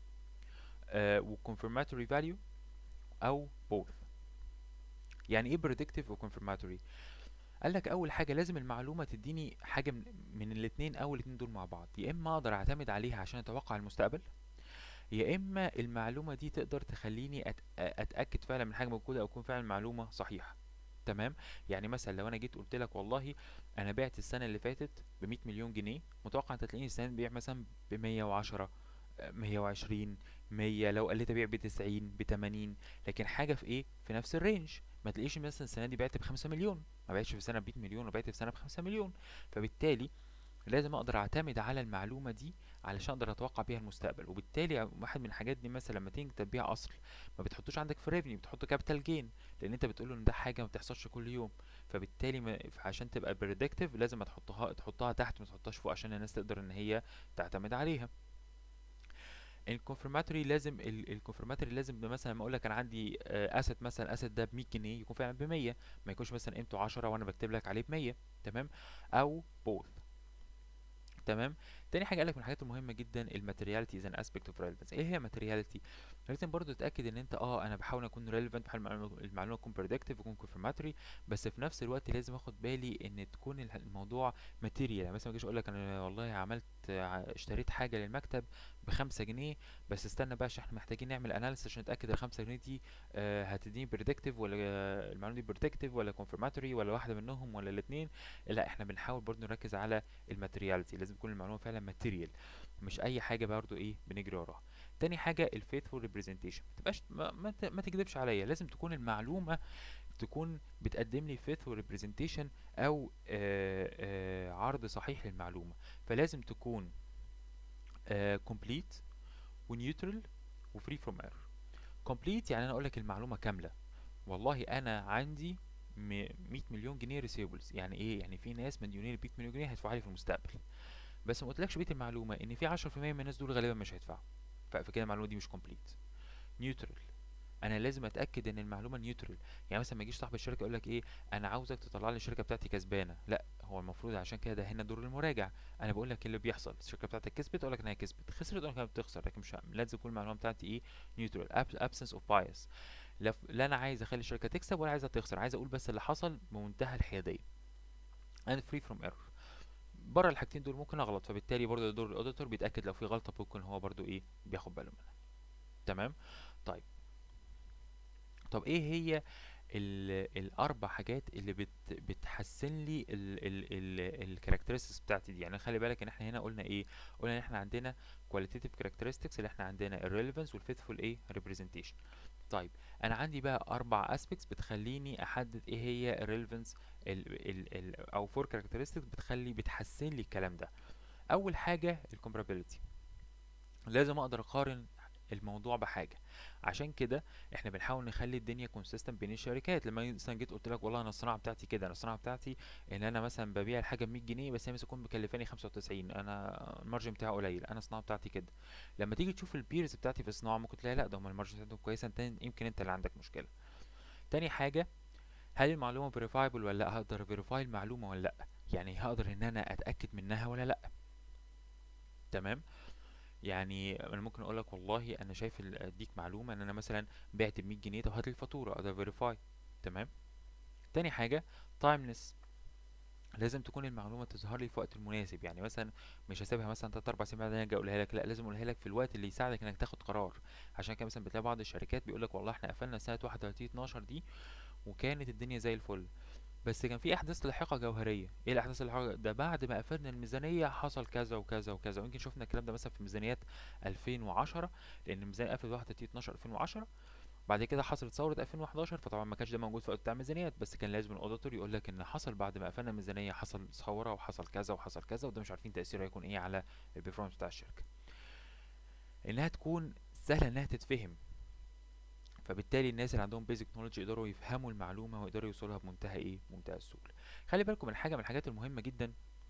آه و confirmatory value او both يعني ايه predictive و confirmatory قال لك اول حاجه لازم المعلومه تديني حاجه من, من الاثنين او الاثنين دول مع بعض يا اما اقدر اعتمد عليها عشان اتوقع المستقبل يا اما المعلومه دي تقدر تخليني أت... اتاكد فعلا من حاجه موجوده او تكون فعلا المعلومه صحيحه تمام يعني مثلا لو انا جيت قلت لك والله انا بعت السنه اللي فاتت ب 100 مليون جنيه متوقع انت تلاقيني السنه دي ببيع مثلا ب 110 120 100 لو قلت ابيع ب 90 ب 80 لكن حاجه في ايه في نفس الرينج ما تلاقيش مثلا السنه دي بعت ب 5 مليون ما بعتش في سنه ب 100 مليون وبعت في سنه ب 5 مليون فبالتالي لازم اقدر اعتمد على المعلومه دي علشان اقدر اتوقع بيها المستقبل وبالتالي واحد من الحاجات دي مثلا لما تيجي تبيع اصل ما بتحطوش عندك في ريفينيو بتحط كابيتال جين لان انت بتقول ان ده حاجه ما بتحصلش كل يوم فبالتالي ما عشان تبقى بريدكتيف لازم تحطها تحطها تحت ما تحطهاش فوق عشان الناس تقدر ان هي تعتمد عليها الكونفرماتوري لازم الكونفرماتوري لازم مثلا لما اقول لك انا عندي اسد مثلا الاسد ده ب 100 جنيه يكون فعلا ب 100 ما يكونش مثلا قيمته 10 وانا بكتب لك عليه ب 100 تمام او بوث تمام تاني حاجه قالك من الحاجات المهمه جدا الماتيرياليتي از ان اسبيكت اوف ريليفنس ايه هي ماتيرياليتي لازم برضو تتاكد ان انت اه انا بحاول اكون ريليفنت بحاول المعلومه المعلومة تكون بريدكتيف وتكون كونفirmatory بس في نفس الوقت لازم اخد بالي ان تكون الح- الموضوع ماتيريال يعني مثلا ما اجيش اقول لك انا والله عملت ع- اشتريت حاجه للمكتب بخمسة جنيه بس استنى بقى عشان احنا محتاجين نعمل اناليسيس عشان نتاكد الخمسة جنيه دي آه، هتديني بريدكتيف ولا آه، المعلومه دي بريدكتيف ولا كونفirmatory ولا واحده منهم ولا الاثنين لا احنا بنحاول برضو نركز على الماتيرياليتي لازم تكون المعلومه فعلا ماتيريال مش اي حاجه برضو ايه بنجري وراها تاني حاجه الفيثفول ريبريزنتيشن ما تبقاش ما, ما, ت- ما تكذبش عليا لازم تكون المعلومه تكون بتقدم لي faithful representation او آه آه عرض صحيح للمعلومه فلازم تكون آه complete ونيوترال وفري فروم ايرور complete يعني انا اقول لك المعلومه كامله والله انا عندي م- 100 مليون جنيه ريسيبلز يعني ايه يعني في ناس مديونين ب 100 مليون جنيه هيدفعوا لي في المستقبل بس ما قلتلكش بقيه المعلومه ان في 10% من الناس دول غالبا مش هيدفعوا ف- فكده المعلومه دي مش complete نيوترال انا لازم اتاكد ان المعلومه نيوترال يعني مثلا ما يجيش صاحب الشركه يقول لك ايه انا عاوزك تطلع لي الشركه بتاعتي كسبانه لا هو المفروض عشان كده ده هنا دور المراجع انا بقول لك ايه اللي بيحصل الشركه بتاعتك كسبت اقول لك ان هي كسبت خسرت اقول لك انها بتخسر لكن مش لازم تكون المعلومه بتاعتي ايه نيوترال ابسنس اوف بايس لا ف- لا انا عايز اخلي الشركه تكسب ولا عايزها تخسر عايز اقول بس اللي حصل بمنتهى الحياديه and free from error بره الحاجتين دول ممكن اغلط فبالتالي برضه دور الاوديتور بيتاكد لو في غلطه ممكن هو برضه ايه بياخد باله منها تمام طيب طب ايه هي ال الاربع حاجات اللي بت بتحسن لي الكاركترستكس بتاعتي دي يعني خلي بالك ان احنا هنا قلنا ايه قلنا ان احنا عندنا qualitative characteristics اللي احنا عندنا الريليفنس والفيثفول ايه representation طيب انا عندي بقى اربع aspects بتخليني احدد ايه هي الريليفنس ال ال ال او فور characteristics بتخلي بتحسن لي الكلام ده اول حاجه الكومبارابيلتي لازم اقدر اقارن الموضوع بحاجه عشان كده احنا بنحاول نخلي الدنيا كونسيستنت بين الشركات لما مثلا جيت قلت لك والله انا الصناعه بتاعتي كده انا الصناعه بتاعتي ان انا مثلا ببيع الحاجه ب 100 جنيه بس هي مثلا تكون مكلفاني 95 انا المارجن بتاعي قليل انا الصناعه بتاعتي كده لما تيجي تشوف البيرز بتاعتي في الصناعه ممكن تلاقي لا ده هم المارجن بتاعتهم كويسه انت يمكن انت اللي عندك مشكله تاني حاجه هل المعلومه فيريفايبل ولا لا هقدر فيريفاي المعلومه ولا لا يعني هقدر ان انا اتاكد منها ولا لا تمام يعني انا ممكن اقول لك والله انا شايف ال- اديك معلومه ان انا مثلا بعت ب 100 جنيه طب هات لي الفاتوره اقدر فيريفاي تمام تاني حاجه تايمليس لازم تكون المعلومه تظهر لي في وقت المناسب يعني مثلا مش هسيبها مثلا 3 4 سنين بعدين اجي اقولها لك لا لازم اقولها لك في الوقت اللي يساعدك انك تاخد قرار عشان كده مثلا بتلاقي بعض الشركات بيقول لك والله احنا قفلنا سنه 31 12 دي وكانت الدنيا زي الفل بس كان في احداث لاحقه جوهريه ايه الاحداث اللاحقه ده بعد ما قفلنا الميزانيه حصل كذا وكذا وكذا ويمكن شفنا الكلام ده مثلا في ميزانيات 2010 لان الميزانيه قفلت 31 12 2010 بعد كده حصلت ثوره 2011 فطبعا ما كانش ده موجود في وقت بتاع الميزانيات بس كان لازم الاوديتور يقول لك ان حصل بعد ما قفلنا الميزانيه حصل ثوره وحصل كذا وحصل كذا وده مش عارفين تاثيره هيكون ايه على البرفورمانس بتاع الشركه انها تكون سهله انها تتفهم فبالتالي الناس اللي عندهم بيزك نولج يقدروا يفهموا المعلومه ويقدروا يوصلها بمنتهى ايه منتهى السهوله خلي بالكم من حاجه من الحاجات المهمه جدا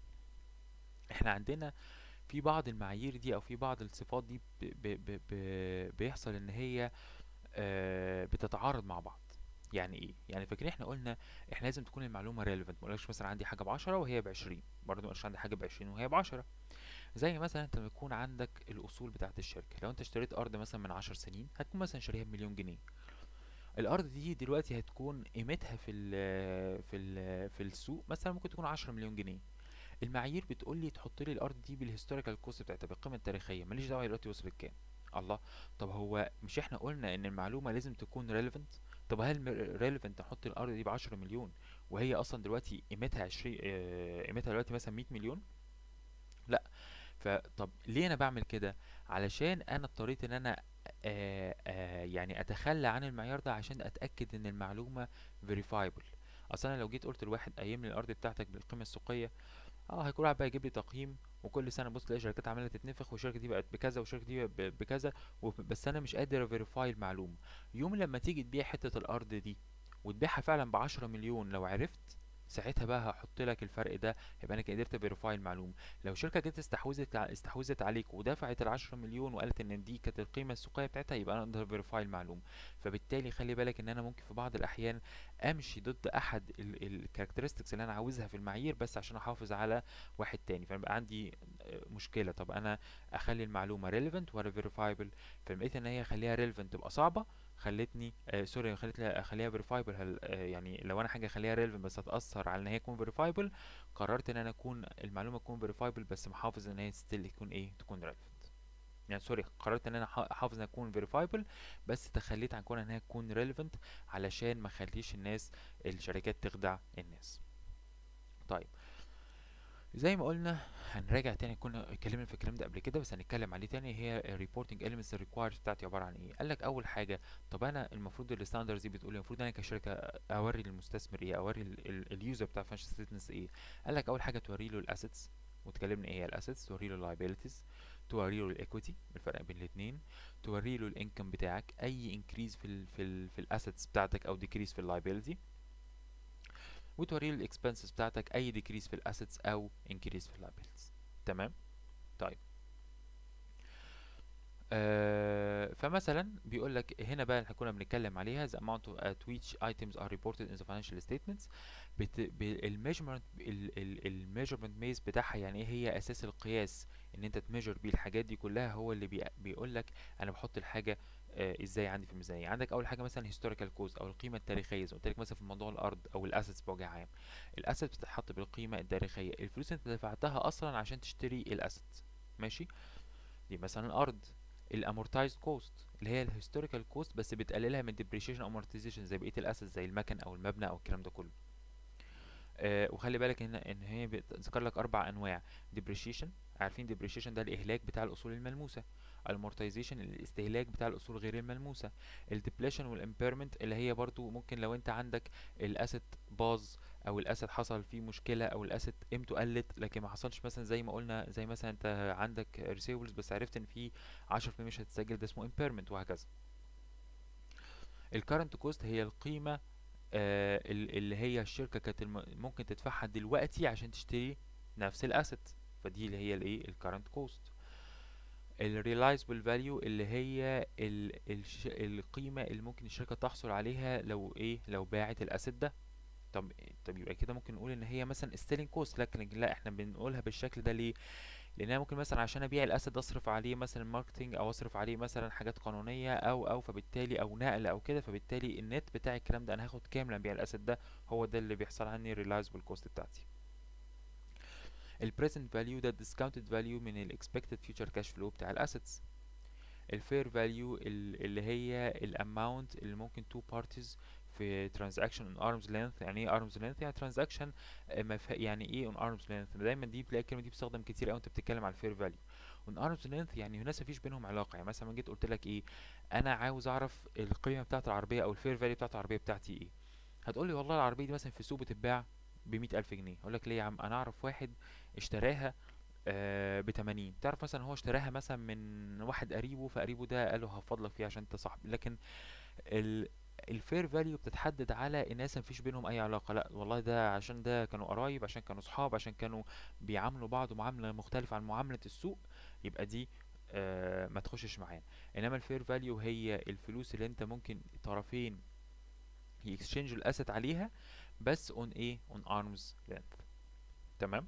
احنا عندنا في بعض المعايير دي او في بعض الصفات دي ب ب ب ب بيحصل ان هي آه، بتتعارض مع بعض يعني ايه يعني فاكرين احنا قلنا احنا لازم تكون المعلومه ريليفنت ما قلناش مثلا عندي حاجه ب 10 وهي ب 20 برضه ما قلناش عندي حاجه ب 20 وهي ب 10 زي مثلا انت لما يكون عندك الاصول بتاعه الشركه لو انت اشتريت ارض مثلا من 10 سنين هتكون مثلا شاريها بمليون جنيه الارض دي دلوقتي هتكون قيمتها في ال في ال في السوق مثلا ممكن تكون 10 مليون جنيه المعايير بتقول لي تحط لي الارض دي بالهيستوريكال كوست بتاعتها بالقيمه التاريخيه ماليش دعوه هي دلوقتي وصلت كام الله طب هو مش احنا قلنا ان المعلومه لازم تكون ريليفنت طب هل ريليفنت احط الارض دي ب 10 مليون وهي اصلا دلوقتي قيمتها 20 آه، قيمتها دلوقتي مثلا 100 مليون لا فطب ليه انا بعمل كده علشان انا اضطريت ان انا آه آه يعني اتخلى عن المعيار ده عشان اتاكد ان المعلومه verifiable اصلا انا لو جيت قلت لواحد قيم لي الارض بتاعتك بالقيمه السوقيه اه هيكون قاعد بقى يجيب لي تقييم وكل سنه بص تلاقي شركات عماله تتنفخ والشركه دي بقت بكذا والشركه دي بقت ب- بكذا وف- بس انا مش قادر فيريفاي المعلومه يوم لما تيجي تبيع حته الارض دي وتبيعها فعلا ب 10 مليون لو عرفت ساعتها بقى هحط لك الفرق ده يبقى انا كده قدرت فيريفاي المعلومه لو شركه جت استحوذت ع- استحوذت عليك ودفعت ال 10 مليون وقالت ان دي كانت القيمه السوقيه بتاعتها يبقى انا اقدر فيريفاي المعلومه فبالتالي خلي بالك ان انا ممكن في بعض الاحيان امشي ضد احد الكاركترستكس اللي انا عاوزها في المعايير بس عشان احافظ على واحد تاني فبقى عندي آه، مشكله طب انا اخلي المعلومه relevant ولا verifiable فلقيت ان هي اخليها relevant تبقى صعبه خلتني آه سوري خلت اخليها فيريفايبل هل آه يعني لو انا حاجه اخليها ريليفنت بس هتاثر على ان هي تكون فيريفايبل قررت ان انا اكون المعلومه تكون فيريفايبل بس محافظ ان هي ستيل يكون ايه تكون ريليفنت يعني سوري قررت ان انا ح- احافظ انها تكون فيريفايبل بس تخليت عن كون انها تكون ريليفنت علشان ما اخليش الناس الشركات تخدع الناس طيب زي ما قلنا هنراجع تاني كنا اتكلمنا في الكلام ده قبل كده بس هنتكلم عليه تاني هي reporting elements required بتاعتي عباره عن ايه قال لك اول حاجه طب انا المفروض الستاندرز دي بتقول إيه؟ المفروض انا كشركه اوري للمستثمر ايه اوري اليوزر بتاع فاينانشال ستيتمنتس ايه قال لك اول حاجه توري له الاسيتس واتكلمنا ايه هي الاسيتس توري له اللايبيلتيز توري له الايكويتي الفرق بين الاثنين توري له الانكم بتاعك اي انكريز في ال في ال في الاسيتس بتاعتك او ديكريز في اللايبيلتي وتوري له الاكسبنسز بتاعتك اي ديكريز في الاسيتس او انكريز في اللايبيلتيز تمام طيب آه فمثلا بيقول لك هنا بقى احنا كنا بنتكلم عليها the amount of at which items are reported in the financial statements بت... ب... الميجرمنت الميجرمنت ميز بتاعها يعني ايه هي اساس القياس ان انت تميجر بيه الحاجات دي كلها هو اللي بي... بيقول لك انا بحط الحاجه آه ازاي عندي في الميزانيه عندك اول حاجه مثلا هيستوريكال كوز او القيمه التاريخيه زي ما قلت لك مثلا في موضوع الارض او الاسيتس بوجه عام الاسيتس بتتحط بالقيمه التاريخيه الفلوس انت دفعتها اصلا عشان تشتري الاسيتس ماشي دي مثلا الارض الامورتايزد كوست اللي هي الهيستوريكال كوست بس بتقللها من depreciation امورتيزيشن زي بقيه الاسيتس زي المكن او المبنى او الكلام ده كله آه وخلي بالك ان ان هي بتذكر لك اربع انواع depreciation عارفين depreciation ده الاهلاك بتاع الاصول الملموسه amortization الاستهلاك بتاع الاصول غير الملموسه الديبليشن والامبيرمنت اللي هي برضو ممكن لو انت عندك الاسيت باظ او الاسيت حصل فيه مشكله او الاسيت قيمته قلت لكن ما حصلش مثلا زي ما قلنا زي مثلا انت عندك ريسيفبلز بس عرفت ان في 10% مش هتسجل ده اسمه impairment وهكذا الكارنت كوست هي القيمه آه ال- اللي هي الشركه كانت الم- ممكن تدفعها دلوقتي عشان تشتري نفس الاسيت فدي اللي هي الايه الكارنت كوست الريلايزبل فاليو اللي هي ال الش القيمه اللي ممكن الشركه تحصل عليها لو ايه لو باعت الاسيت ده طب طب يبقى كده ممكن نقول ان هي مثلا ستيلينج كوست لكن لا احنا بنقولها بالشكل ده ليه لان انا ممكن مثلا عشان ابيع الاسد ده اصرف عليه مثلا ماركتنج او اصرف عليه مثلا حاجات قانونيه او او فبالتالي او نقل او كده فبالتالي النت بتاع الكلام ده انا هاخد كام لما ابيع الاسد ده هو ده اللي بيحصل عني ريلايزبل كوست بتاعتي البريزنت فاليو ده discounted فاليو من الاكسبكتد فيوتشر كاش فلو بتاع الاسيتس الفير فاليو اللي هي الاماونت اللي ممكن تو بارتيز في transaction on arm's length يعني ايه arm's length يعني transaction آه، ما فيها- يعني ايه on arm's length دايما دي بتلاقي الكلمه دي بتستخدم كتير قوي انت بتتكلم على الفير فاليو on arm's length يعني ناس مفيش بينهم علاقه يعني مثلا جيت قلت لك ايه انا عاوز اعرف القيمه بتاعه العربيه او الفير فاليو بتاعه العربيه بتاعتي ايه هتقول لي والله العربيه دي مثلا في السوق بتتباع ب ألف جنيه اقول لك ليه يا عم انا اعرف واحد اشتراها آه ب 80 تعرف مثلا هو اشتراها مثلا من واحد قريبه فقريبه ده قال له هفضل لك فيها عشان انت صاحبي لكن ال الفير فاليو بتتحدد على الناس مفيش بينهم اي علاقه لا والله ده عشان ده كانوا قرايب عشان كانوا صحاب عشان كانوا بيعاملوا بعض معامله مختلفه عن معامله السوق يبقى دي آه ما تخشش معانا انما الفير فاليو هي الفلوس اللي انت ممكن طرفين يكسشينجوا الاسيت عليها بس اون ايه اون ارمز لينث تمام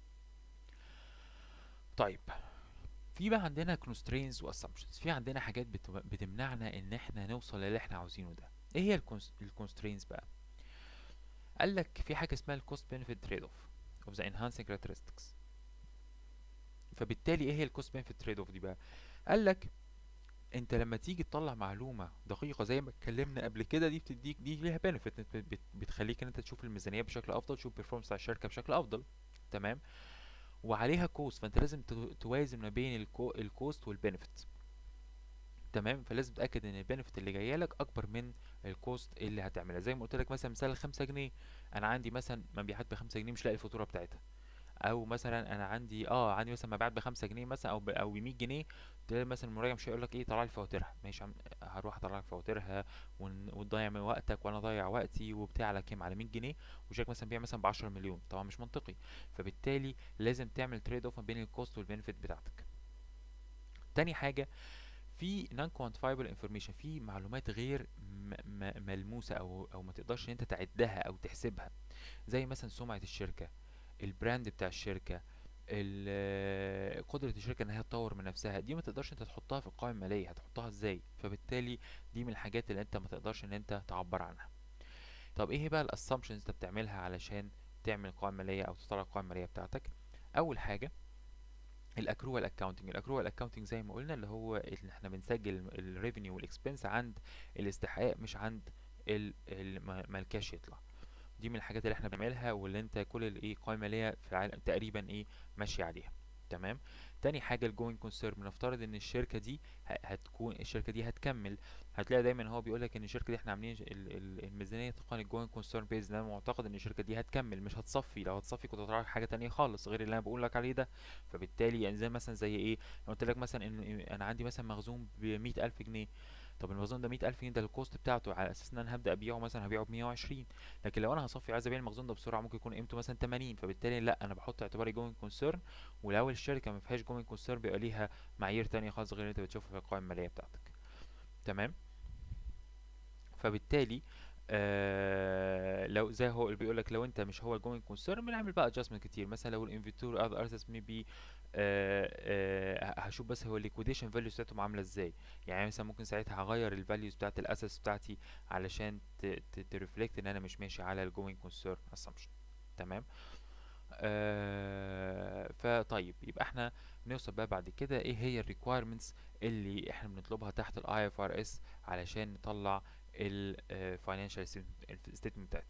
طيب في بقى عندنا constraints و assumptions في عندنا حاجات بت- بتمنعنا ان احنا نوصل للي احنا عاوزينه ده ايه هي ال constraints بقى قال لك في حاجه اسمها ال cost benefit trade off of the enhancing characteristics فبالتالي ايه هي ال cost benefit trade off دي بقى قال لك انت لما تيجي تطلع معلومه دقيقه زي ما اتكلمنا قبل كده دي بتديك دي ليها بنفيت بتخليك ان انت تشوف الميزانيه بشكل افضل تشوف performance بتاع الشركه بشكل افضل تمام وعليها كوست فانت لازم تو- توازن ما بين الكو الكوست والبنفيت تمام فلازم تتاكد ان البنفيت اللي جايه لك اكبر من الكوست اللي هتعملها زي ما قلت لك مثلا مثال الخمسة جنيه انا عندي مثلا مبيعات بخمسة جنيه مش لاقي الفاتوره بتاعتها او مثلا انا عندي اه عندي مثلا مبيعات بخمسة جنيه مثلا او ب او ب 100 جنيه تلاقي مثلا المراجع مش هيقول لك ايه طلع لي فواتيرها ماشي يا عم هروح اطلع لك فواتيرها ون- وتضيع من وقتك وانا اضيع وقتي وبتاع على كام على 100 جنيه وشايف مثلا بيع مثلا ب 10 مليون طبعا مش منطقي فبالتالي لازم تعمل تريد اوف ما بين الكوست والبينفيت بتاعتك تاني حاجه في non quantifiable information في معلومات غير م- م- ملموسه او او ما تقدرش ان انت تعدها او تحسبها زي مثلا سمعه الشركه البراند بتاع الشركه ال- قدرة الشركة ان هي تطور من نفسها دي ما تقدرش انت تحطها في القائمة المالية هتحطها ازاي فبالتالي دي من الحاجات اللي انت ما تقدرش ان انت تعبر عنها طب ايه هي بقى الاسامبشنز انت بتعملها علشان تعمل قائمة مالية او تطلع القائمة المالية بتاعتك اول حاجة الاكروال اكاونتنج الاكروال اكاونتنج زي ما قلنا اللي هو اللي احنا بنسجل الريفينيو والاكسبنس عند الاستحقاق مش عند ال- ال- ما ما الكاش يطلع دي من الحاجات اللي احنا بنعملها واللي انت كل الايه قائمه ماليه في العالم تقريبا ايه ماشي عليها تمام تاني حاجه الجوين كونسيرن بنفترض ان الشركه دي ه- هتكون الشركه دي هتكمل هتلاقي دايما هو بيقول لك ان الشركه دي احنا عاملين ال- ال- الميزانيه طبقا الجوين كونسيرن بيز انا معتقد ان الشركه دي هتكمل مش هتصفي لو هتصفي كنت هتطلع لك حاجه تانية خالص غير اللي انا بقول لك عليه ده فبالتالي يعني زي مثلا زي ايه لو قلت لك مثلا ان انا عندي مثلا مخزون ب ألف جنيه طب المخزون ده 100000 جنيه ده الكوست بتاعته على اساس ان انا هبدا ابيعه مثلا هبيعه ب 120 لكن لو انا هصفي عايز ابيع المخزون ده بسرعه ممكن يكون قيمته مثلا 80 فبالتالي لا انا بحط اعتباري جوين كونسيرن ولو الشركه ما فيهاش جوين كونسيرن بيبقى ليها معايير تانية خالص غير اللي انت بتشوفها في القائمه الماليه بتاعتك تمام فبالتالي آه لو زي هو اللي بيقول لك لو انت مش هو الجوين كونسيرن بنعمل بقى adjustment كتير مثلا لو الانفنتوري اذر اسس ميبي آه آه هشوف بس هو الليكويديشن فاليوز بتاعتهم عامله ازاي يعني مثلا ممكن ساعتها هغير الفاليوز بتاعت الاسس بتاعتي علشان ترفلكت ان انا مش ماشي على الجوين كونسيرن اسامبشن تمام آه فطيب يبقى احنا نوصل بقى بعد كده ايه هي الريكويرمنتس اللي احنا بنطلبها تحت الاي اف ار اس علشان نطلع الفاينانشال ستيتمنت بتاعتنا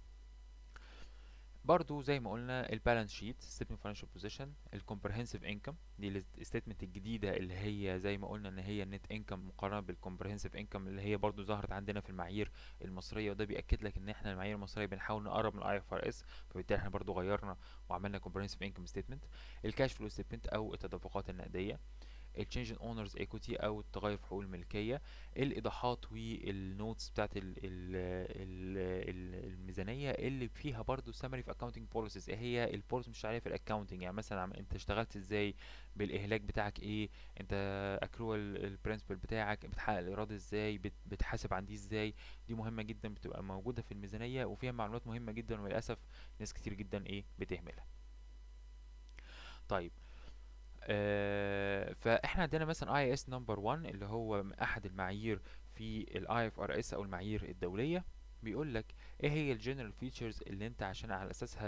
برضو زي ما قلنا البالانس شيت ستيتمنت فاينانشال بوزيشن الكومبرهنسيف انكم دي الستيتمنت الجديده اللي هي زي ما قلنا ان هي النت انكم مقارنه بالكومبرهنسيف انكم اللي هي برضو ظهرت عندنا في المعايير المصريه وده بياكد لك ان احنا المعايير المصريه بنحاول نقرب من الاي اف ار اس فبالتالي احنا برضو غيرنا وعملنا كومبرهنسيف انكم ستيتمنت الكاش فلو ستيتمنت او التدفقات النقديه التشينج ان اونرز ايكوتي او التغير في حقوق الملكيه الايضاحات والنوتس بتاعت ال ال ال ال الميزانيه اللي فيها برضو سمري في اكاونتنج بوليسيز ايه هي البوليسي مش عليها في الاكاونتنج يعني مثلا عم انت اشتغلت ازاي بالاهلاك بتاعك ايه انت اكرول البرنسبل بتاعك بتحقق الايراد ازاي بت بتحاسب عن دي ازاي دي مهمه جدا بتبقى موجوده في الميزانيه وفيها معلومات مهمه جدا وللاسف ناس كتير جدا ايه بتهملها طيب آه فاحنا عندنا مثلا اي اس نمبر 1 اللي هو احد المعايير في الاي اف ار اس او المعايير الدوليه بيقول لك ايه هي الجنرال فيتشرز اللي انت عشان على اساسها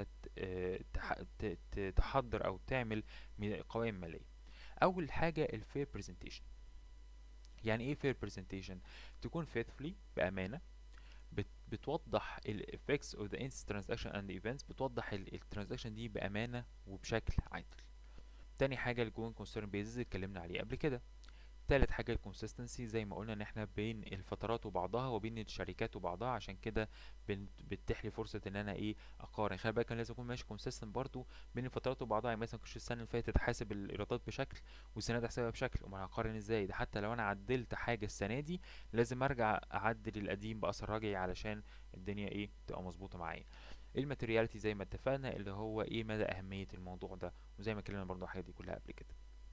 تحضر او تعمل قوائم ماليه اول حاجه الفير برزنتيشن يعني ايه فير برزنتيشن تكون faithfully بامانه بت بتوضح ال effects of the transaction and the events بتوضح الترانزاكشن دي بامانه وبشكل عادل تاني حاجة الجوين كونسيرن بيزز اتكلمنا عليه قبل كده تالت حاجة الكونسيستنسي زي ما قلنا ان احنا بين الفترات وبعضها وبين الشركات وبعضها عشان كده بتتيح لي فرصة ان انا ايه اقارن خلي بالك انا لازم اكون ماشي كونسيستنت برضو بين الفترات وبعضها يعني مثلا كنتش السنة اللي فاتت حاسب الايرادات بشكل والسنة دي احسبها بشكل امال هقارن ازاي ده حتى لو انا عدلت حاجة السنة دي لازم ارجع اعدل القديم باثر رجعي علشان الدنيا ايه تبقى مظبوطة معايا الماتيرياليتي زي ما اتفقنا اللي هو ايه مدى اهمية الموضوع ده وزي ما اتكلمنا برضو الحاجات دي كلها قبل كده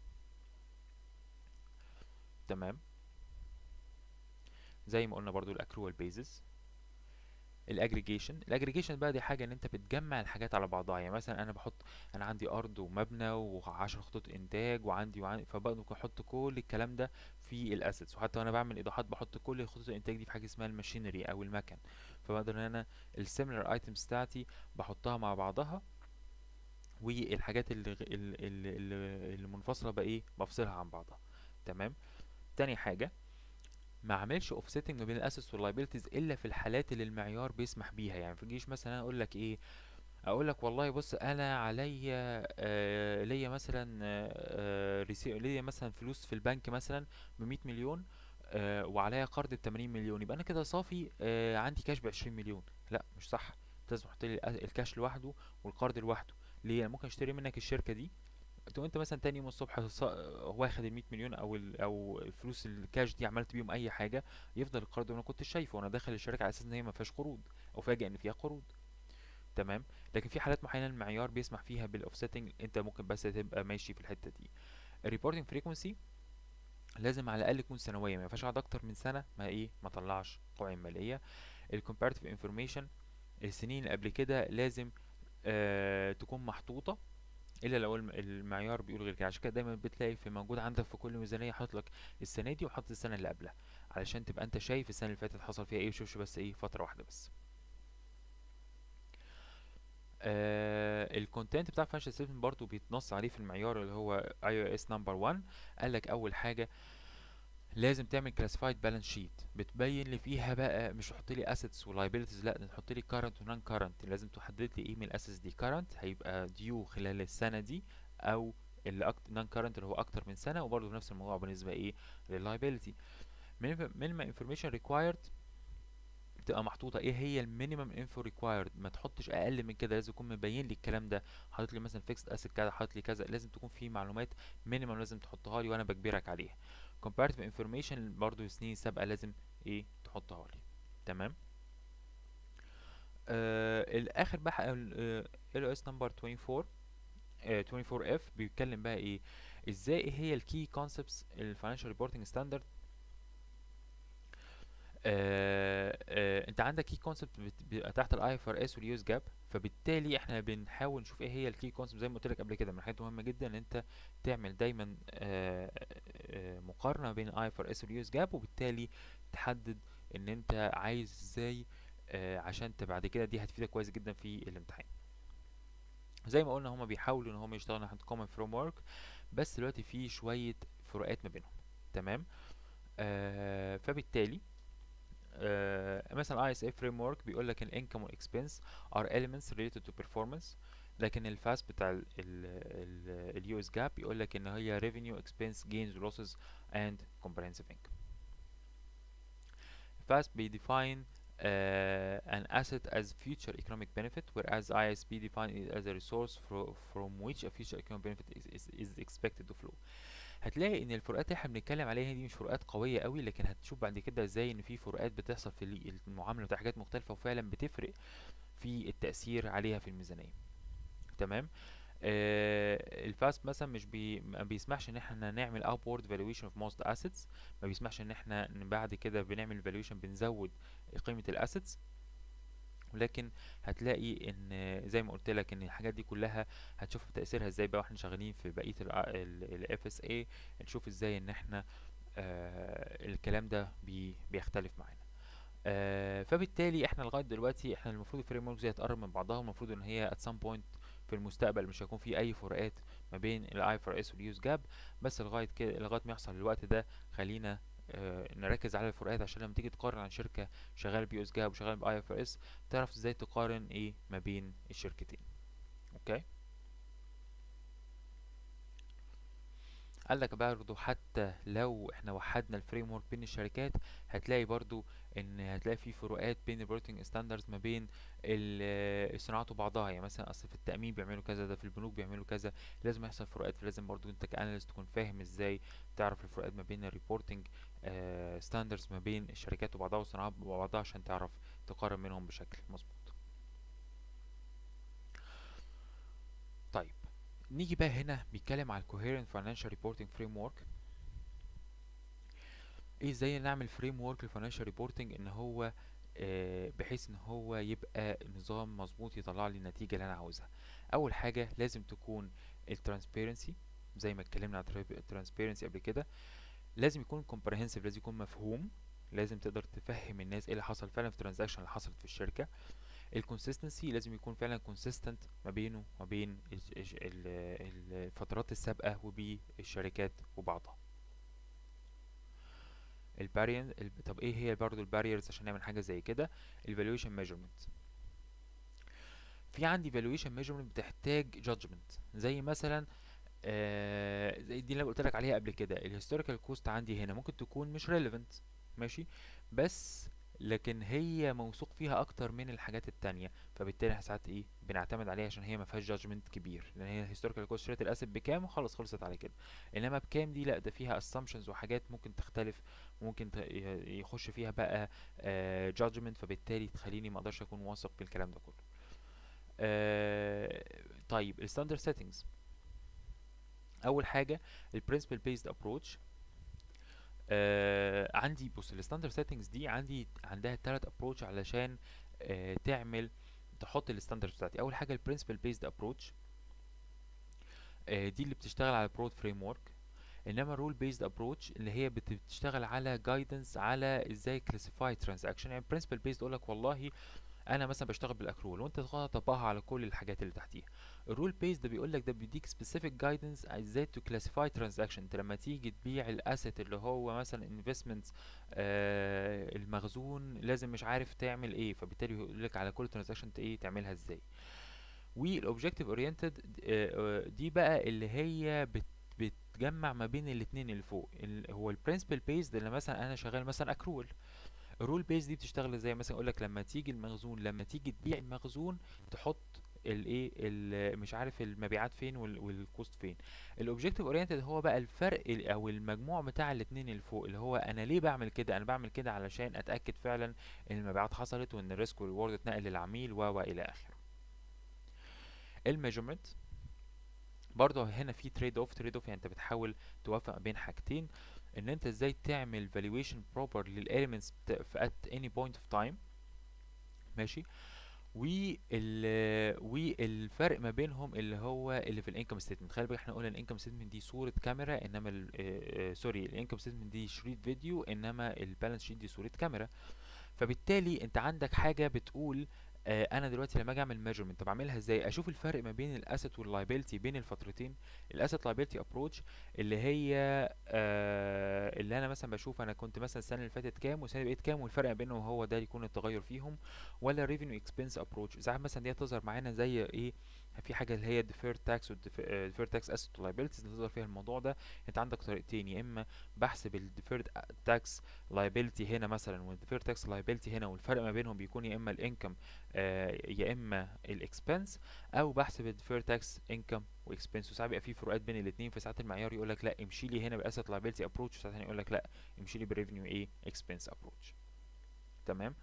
تمام زي ما قلنا برضو الاكروال بيزز الاجريجيشن الاجريجيشن بقى دي حاجه ان انت بتجمع الحاجات على بعضها يعني مثلا انا بحط انا عندي ارض ومبنى وعشر خطوط انتاج وعندي وعندي فبقدر احط كل الكلام ده في الاسيتس وحتى وانا بعمل ايضاحات بحط كل خطوط الانتاج دي في حاجه اسمها الماشينري او المكن فبقدر ان انا السيميلر ايتمز بتاعتي بحطها مع بعضها والحاجات اللي اللي اللي, اللي منفصله بقى ايه بفصلها عن بعضها تمام تاني حاجه ما اعملش اوفسيتنج ما بين الاسيتس واللايبيلتيز الا في الحالات اللي المعيار بيسمح بيها يعني في جيش مثلا اقول لك ايه اقول لك والله بص انا عليا آه ليا مثلا آه ليا مثلا فلوس في البنك مثلا ب 100 مليون آه وعليا قرض ب 80 مليون يبقى انا كده صافي آه عندي كاش ب 20 مليون لا مش صح لازم تحط لي الكاش لوحده والقرض لوحده ليه انا ممكن اشتري منك الشركه دي تقوم انت مثلا تاني يوم الصبح ص- واخد ال 100 مليون او ال او الفلوس الكاش دي عملت بيهم اي حاجه يفضل القرض وانا كنت شايفه وانا داخل الشركه على اساس ان هي ما فيهاش قروض او فاجئ ان فيها قروض تمام لكن في حالات معينه المعيار بيسمح فيها بالاوفستنج انت ممكن بس تبقى ماشي في الحته دي الريبورتنج فريكونسي لازم على الاقل يكون سنويه ما ينفعش اقعد اكتر من سنه ما ايه ما طلعش قوائم ماليه الكومباريتيف انفورميشن السنين اللي قبل كده لازم آه تكون محطوطه الا لو الم- المعيار بيقول غير كده عشان كده دايما بتلاقي في موجود عندك في كل ميزانيه حاطط لك السنه دي وحاطط السنه اللي قبلها علشان تبقى انت شايف السنه اللي فاتت حصل فيها ايه وشوفش بس ايه فتره واحده بس آه الكونتنت بتاع فاينانشال ستيتمنت برضو بيتنص عليه في المعيار اللي هو اي او اس نمبر 1 قال لك اول حاجه لازم تعمل كلاسيفايد بالانس شيت بتبين لي فيها بقى مش تحط لي اسيتس ولايبيلتيز لا ده تحط لي كارنت ونون كارنت لازم تحدد لي ايه من الاسيتس دي كارنت هيبقى ديو خلال السنه دي او اللي أكتر نون كارنت اللي هو اكتر من سنه وبرضه نفس الموضوع بالنسبه ايه لللايبيلتي مينيمم انفورميشن ريكوايرد بتبقى محطوطه ايه هي المينيمم انفو ريكوايرد ما تحطش اقل من كده لازم يكون مبين لي الكلام ده حاطط لي مثلا فيكسد اسيت كذا حاطط لي كذا لازم تكون في معلومات مينيمم لازم تحطها لي وانا بجبرك عليها comparative information برضو سنين سابقة لازم ايه تحطها لي تمام آه الاخر بقى ال اس نمبر 24 آه 24 اف بيتكلم بقى ايه ازاي ايه هي الكي كونسبتس الفاينانشال ريبورتنج ستاندرد آه آه انت عندك كي كونسبت بيبقى تحت الاي اف ار اس واليوز جاب فبالتالي احنا بنحاول نشوف ايه هي الكي كونسبت زي ما قلت لك قبل كده من الحاجات مهمه جدا ان انت تعمل دايما آه آه مقارنه بين الاي اف ار اس واليوز جاب وبالتالي تحدد ان انت عايز ازاي آه عشان انت بعد كده دي هتفيدك كويس جدا في الامتحان زي ما قلنا هما بيحاولوا ان هما يشتغلوا ناحيه common framework بس دلوقتي في شويه فروقات ما بينهم تمام آه فبالتالي آه مثلا ISA framework بيقول لك ال income وال expense are elements related to performance لكن الفاس بتاع ال ال ال US gap بيقول لك ان هي revenue expense gains losses and comprehensive income FAST بيدefine uh, an asset as future economic benefit whereas ISB define it as a resource fro from which a future economic benefit is, is, is expected to flow هتلاقي ان الفروقات اللي احنا بنتكلم عليها دي مش فروقات قويه قوي لكن هتشوف بعد كده ازاي ان في فروقات بتحصل في المعامله بتاع حاجات مختلفه وفعلا بتفرق في التاثير عليها في الميزانيه تمام آه الفاست مثلا مش بي ما بيسمحش ان احنا نعمل upward valuation of most assets ما بيسمحش ان احنا بعد كده بنعمل valuation بنزود قيمه الاسيتس ولكن هتلاقي ان زي ما قلت لك ان الحاجات دي كلها هتشوف تاثيرها ازاي بقى واحنا شغالين في بقيه الاف اس اي نشوف ازاي ان احنا آه الكلام ده بي بيختلف معانا آه فبالتالي احنا لغايه دلوقتي احنا المفروض الفريم وركس دي هتقرب من بعضها المفروض ان هي at some point في المستقبل مش هيكون في اي فروقات ما بين الاي ار اس واليوز جاب بس لغايه كده لغايه ما يحصل الوقت ده خلينا آه نركز على الفروقات عشان لما تيجي تقارن عن شركه شغاله بي اس جاب وشغاله باي اف اس تعرف ازاي تقارن ايه ما بين الشركتين اوكي قال لك برضو حتى لو احنا وحدنا الفريم ورك بين الشركات هتلاقي برضو ان هتلاقي في فروقات بين البروتنج ستاندردز ما بين الصناعات وبعضها يعني مثلا اصل في التامين بيعملوا كذا ده في البنوك بيعملوا كذا لازم يحصل فروقات فلازم برضو انت كاناليست تكون فاهم ازاي تعرف الفروقات ما بين الريبورتنج ستاندردز ما بين الشركات وبعضها والصناعات وبعضها عشان تعرف تقارن بينهم بشكل مظبوط طيب نيجي بقى هنا بيتكلم على الكوهيرنت فاينانشال ريبورتنج فريم ورك ايه ازاي نعمل فريم ورك للفاينانشال ريبورتنج ان هو آه بحيث ان هو يبقى نظام مظبوط يطلع لي النتيجه اللي انا عاوزها اول حاجه لازم تكون الترانسبيرنسي زي ما اتكلمنا عن الترانسبيرنسي قبل كده لازم يكون كومبريهنسيف لازم يكون مفهوم لازم تقدر تفهم الناس ايه اللي حصل فعلا في الترانزاكشن اللي حصلت في الشركه الكونسيستنسي لازم يكون فعلا كونسيستنت ما بينه وما بين الفترات السابقه وبالشركات وبعضها البارير طب ايه هي برضو الباريرز عشان نعمل حاجه زي كده الفالويشن ميجرمنت في عندي فالويشن ميجرمنت بتحتاج جادجمنت زي مثلا آه زي دي اللي قلت لك عليها قبل كده الهيستوريكال كوست عندي هنا ممكن تكون مش ريليفنت ماشي بس لكن هي موثوق فيها اكتر من الحاجات التانية فبالتالي احنا ساعات ايه بنعتمد عليها عشان هي ما فيهاش جادجمنت كبير لان هي هيستوريكال كوست شريت الاسد بكام وخلاص خلصت على كده انما بكام دي لا ده فيها assumptions وحاجات ممكن تختلف ممكن ت- ي- يخش فيها بقى جادجمنت فبالتالي تخليني ما اقدرش اكون واثق بالكلام ده كله آه، طيب الستاندرد سيتنجز اول حاجه البرنسبل بيزد ابروتش آه عندي بص الستاندرد سيتنجز دي عندي عندها ثلاث ابروتش علشان آه تعمل تحط الستاندرد بتاعتي اول حاجه البرنسبل بيزد ابروتش دي اللي بتشتغل على برود فريم ورك انما الرول بيزد ابروتش اللي هي بت- بتشتغل على جايدنس على ازاي كلاسيفاي ترانزاكشن يعني برنسبل بيزد اقول لك والله انا مثلا بشتغل بالاكرول وانت تطبقها على كل الحاجات اللي تحتيها الرول بيز ده بيقول لك ده بيديك سبيسيفيك جايدنس ازاي تو كلاسيفاي ترانزاكشن انت لما تيجي تبيع الاسيت اللي هو مثلا انفستمنت آه المخزون لازم مش عارف تعمل ايه فبالتالي بيقول لك على كل ترانزاكشن ايه تعملها ازاي والاوبجكتيف اورينتد دي بقى اللي هي بت بتجمع ما بين الاتنين اللي فوق ال- هو البرنسبل بيز اللي مثلا انا شغال مثلا اكرول الرول بيز دي بتشتغل ازاي مثلا اقول لك لما تيجي المخزون لما تيجي تبيع المخزون تحط الايه ال- مش عارف المبيعات فين وال- والكوست فين الاوبجكتيف اورينتد هو بقى الفرق ال- او المجموع بتاع الاتنين اللي فوق اللي هو انا ليه بعمل كده انا بعمل كده علشان اتاكد فعلا ان المبيعات حصلت وان الريسك والريورد اتنقل للعميل و و الى اخره الميجرمنت برضه هنا في تريد اوف تريد اوف يعني انت بتحاول توفق بين حاجتين ان انت ازاي تعمل valuation proper للاليمنتس في at any point of time ماشي وال والفرق ما بينهم اللي هو اللي في الانكم ستيتمنت خلي بالك احنا قلنا الانكم ستيتمنت دي صورة كاميرا انما ال- آه، آه، سوري الانكم ستيتمنت دي شريط فيديو انما البالانس شيت دي صورة كاميرا فبالتالي انت عندك حاجه بتقول آه انا دلوقتي لما اجي اعمل ميجرمنت طب اعملها ازاي اشوف الفرق ما بين الاسيت واللايبيلتي بين الفترتين الاسيت لايبيلتي ابروتش اللي هي آه اللي انا مثلا بشوف انا كنت مثلا السنه اللي فاتت كام والسنه اللي بقيت كام والفرق ما بينهم هو ده يكون التغير فيهم ولا ريفينيو اكسبنس ابروتش ساعات مثلا دي تظهر معانا زي ايه في حاجه اللي هي ديفيرد تاكس والديفيرد تاكس اسيت لايبيلتيز اللي تظهر فيها الموضوع ده انت عندك طريقتين يا اما بحسب الديفيرد تاكس liability هنا مثلا والديفير تاكس liability هنا والفرق ما بينهم بيكون يا اما الانكم يا اما الاكسبنس او بحسب الديفير تاكس انكم واكسبنس وساعات بيبقى في فروقات بين الاثنين فساعات المعيار يقول لك لا امشي لي هنا بالاسيت liability ابروتش وساعات يقول لك لا امشي لي بالريفينيو ايه اكسبنس ابروتش تمام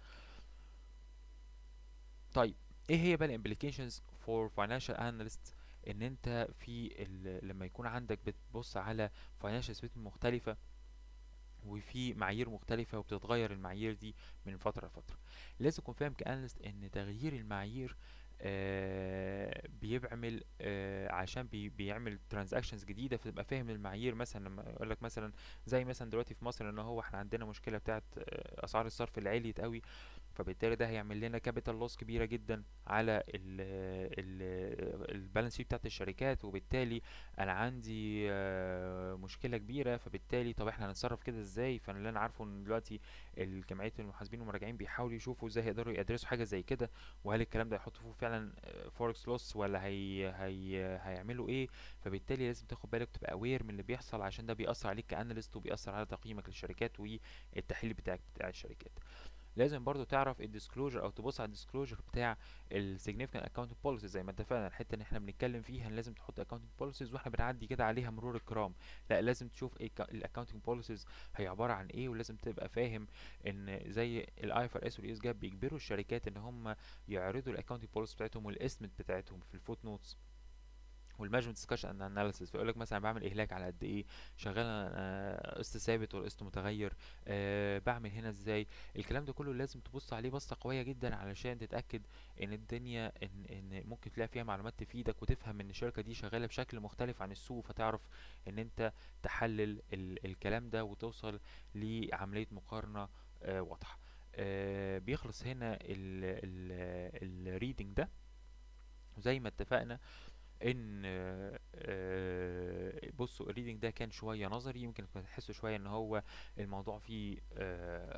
طيب ايه هي بقى الامبليكيشنز فور فاينانشال اناليست ان انت في ال- لما يكون عندك بتبص على فاينانشال ستيتمنت مختلفه وفي معايير مختلفة وبتتغير المعايير دي من فترة لفترة لازم تكون فاهم كأناليست ان تغيير المعايير آه بيعمل آه عشان بي بيعمل ترانزاكشنز جديده فتبقى فاهم المعايير مثلا لما يقول لك مثلا زي مثلا دلوقتي في مصر ان هو احنا عندنا مشكله بتاعت آه اسعار الصرف اللي عليت قوي فبالتالي ده هيعمل لنا كابيتال لوس كبيره جدا على البالانس شيت بتاعت الشركات وبالتالي انا عندي آه، مشكله كبيره فبالتالي طب احنا هنتصرف كده ازاي فانا اللي انا عارفه ان دلوقتي الجمعيه المحاسبين والمراجعين بيحاولوا يشوفوا ازاي هيقدروا يدرسوا حاجه زي كده وهل الكلام ده يحطوا فيه فعلا فوركس لوس ولا هي هي هيعملوا ايه فبالتالي لازم تاخد بالك تبقى اوير من اللي بيحصل عشان ده بيأثر عليك كأناليست وبيأثر على تقييمك للشركات والتحليل بتاعك بتاع الشركات لازم برضو تعرف الديسكلوجر او تبص على الديسكلوجر بتاع السيجنيفيكانت اكاونتنج بوليسيز زي ما اتفقنا الحته اللي احنا بنتكلم فيها إن لازم تحط اكاونتنج بوليسيز واحنا بنعدي كده عليها مرور الكرام لا لازم تشوف ايه الاكاونتنج بوليسيز هي عباره عن ايه ولازم تبقى فاهم ان زي الاي اف ار اس والاس جاب بيجبروا الشركات ان هم يعرضوا الاكاونتنج بوليسيز بتاعتهم والاستمت بتاعتهم في الفوت نوتس والمانجمنت ديسكشن اناليسيس فيقول لك مثلا بعمل اهلاك على قد ايه شغال آه، قسط ثابت ولا قسط متغير أه بعمل هنا ازاي الكلام ده كله لازم تبص عليه بصه قويه جدا علشان تتاكد ان الدنيا ان ان ممكن تلاقي فيها معلومات تفيدك وتفهم ان الشركه دي شغاله بشكل مختلف عن السوق فتعرف ان انت تحلل ال الكلام ده وتوصل لعمليه مقارنه أه واضحه أه بيخلص هنا الريدنج ده وزي ما اتفقنا ان آه، آه، بصوا الريدنج ده كان شويه نظري يمكن كنت تحسوا شويه ان هو الموضوع فيه آه،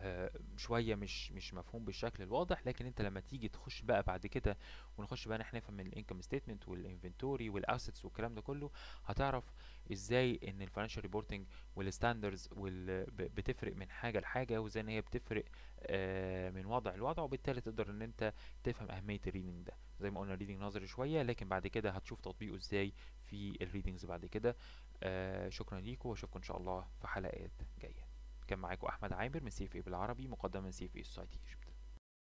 آه، شويه مش مش مفهوم بالشكل الواضح لكن انت لما تيجي تخش بقى بعد كده ونخش بقى احنا نفهم الانكم ستيتمنت والانفنتوري والاسيتس والكلام ده كله هتعرف ازاي ان الفاينانشال ريبورتنج والستاندرز بتفرق من حاجه لحاجه وازاي ان هي بتفرق آه، من وضع لوضع وبالتالي تقدر ان انت تفهم اهميه الريدنج ده زي ما قلنا الريدنج نظري شويه لكن بعد كده هتشوف تطبيقه ازاي في الريدنجز بعد كده آه، شكرا ليكم واشوفكم ان شاء الله في حلقات جايه كان معاكم احمد عامر من سي اف اي بالعربي مقدم من سي اف اي سوسايتي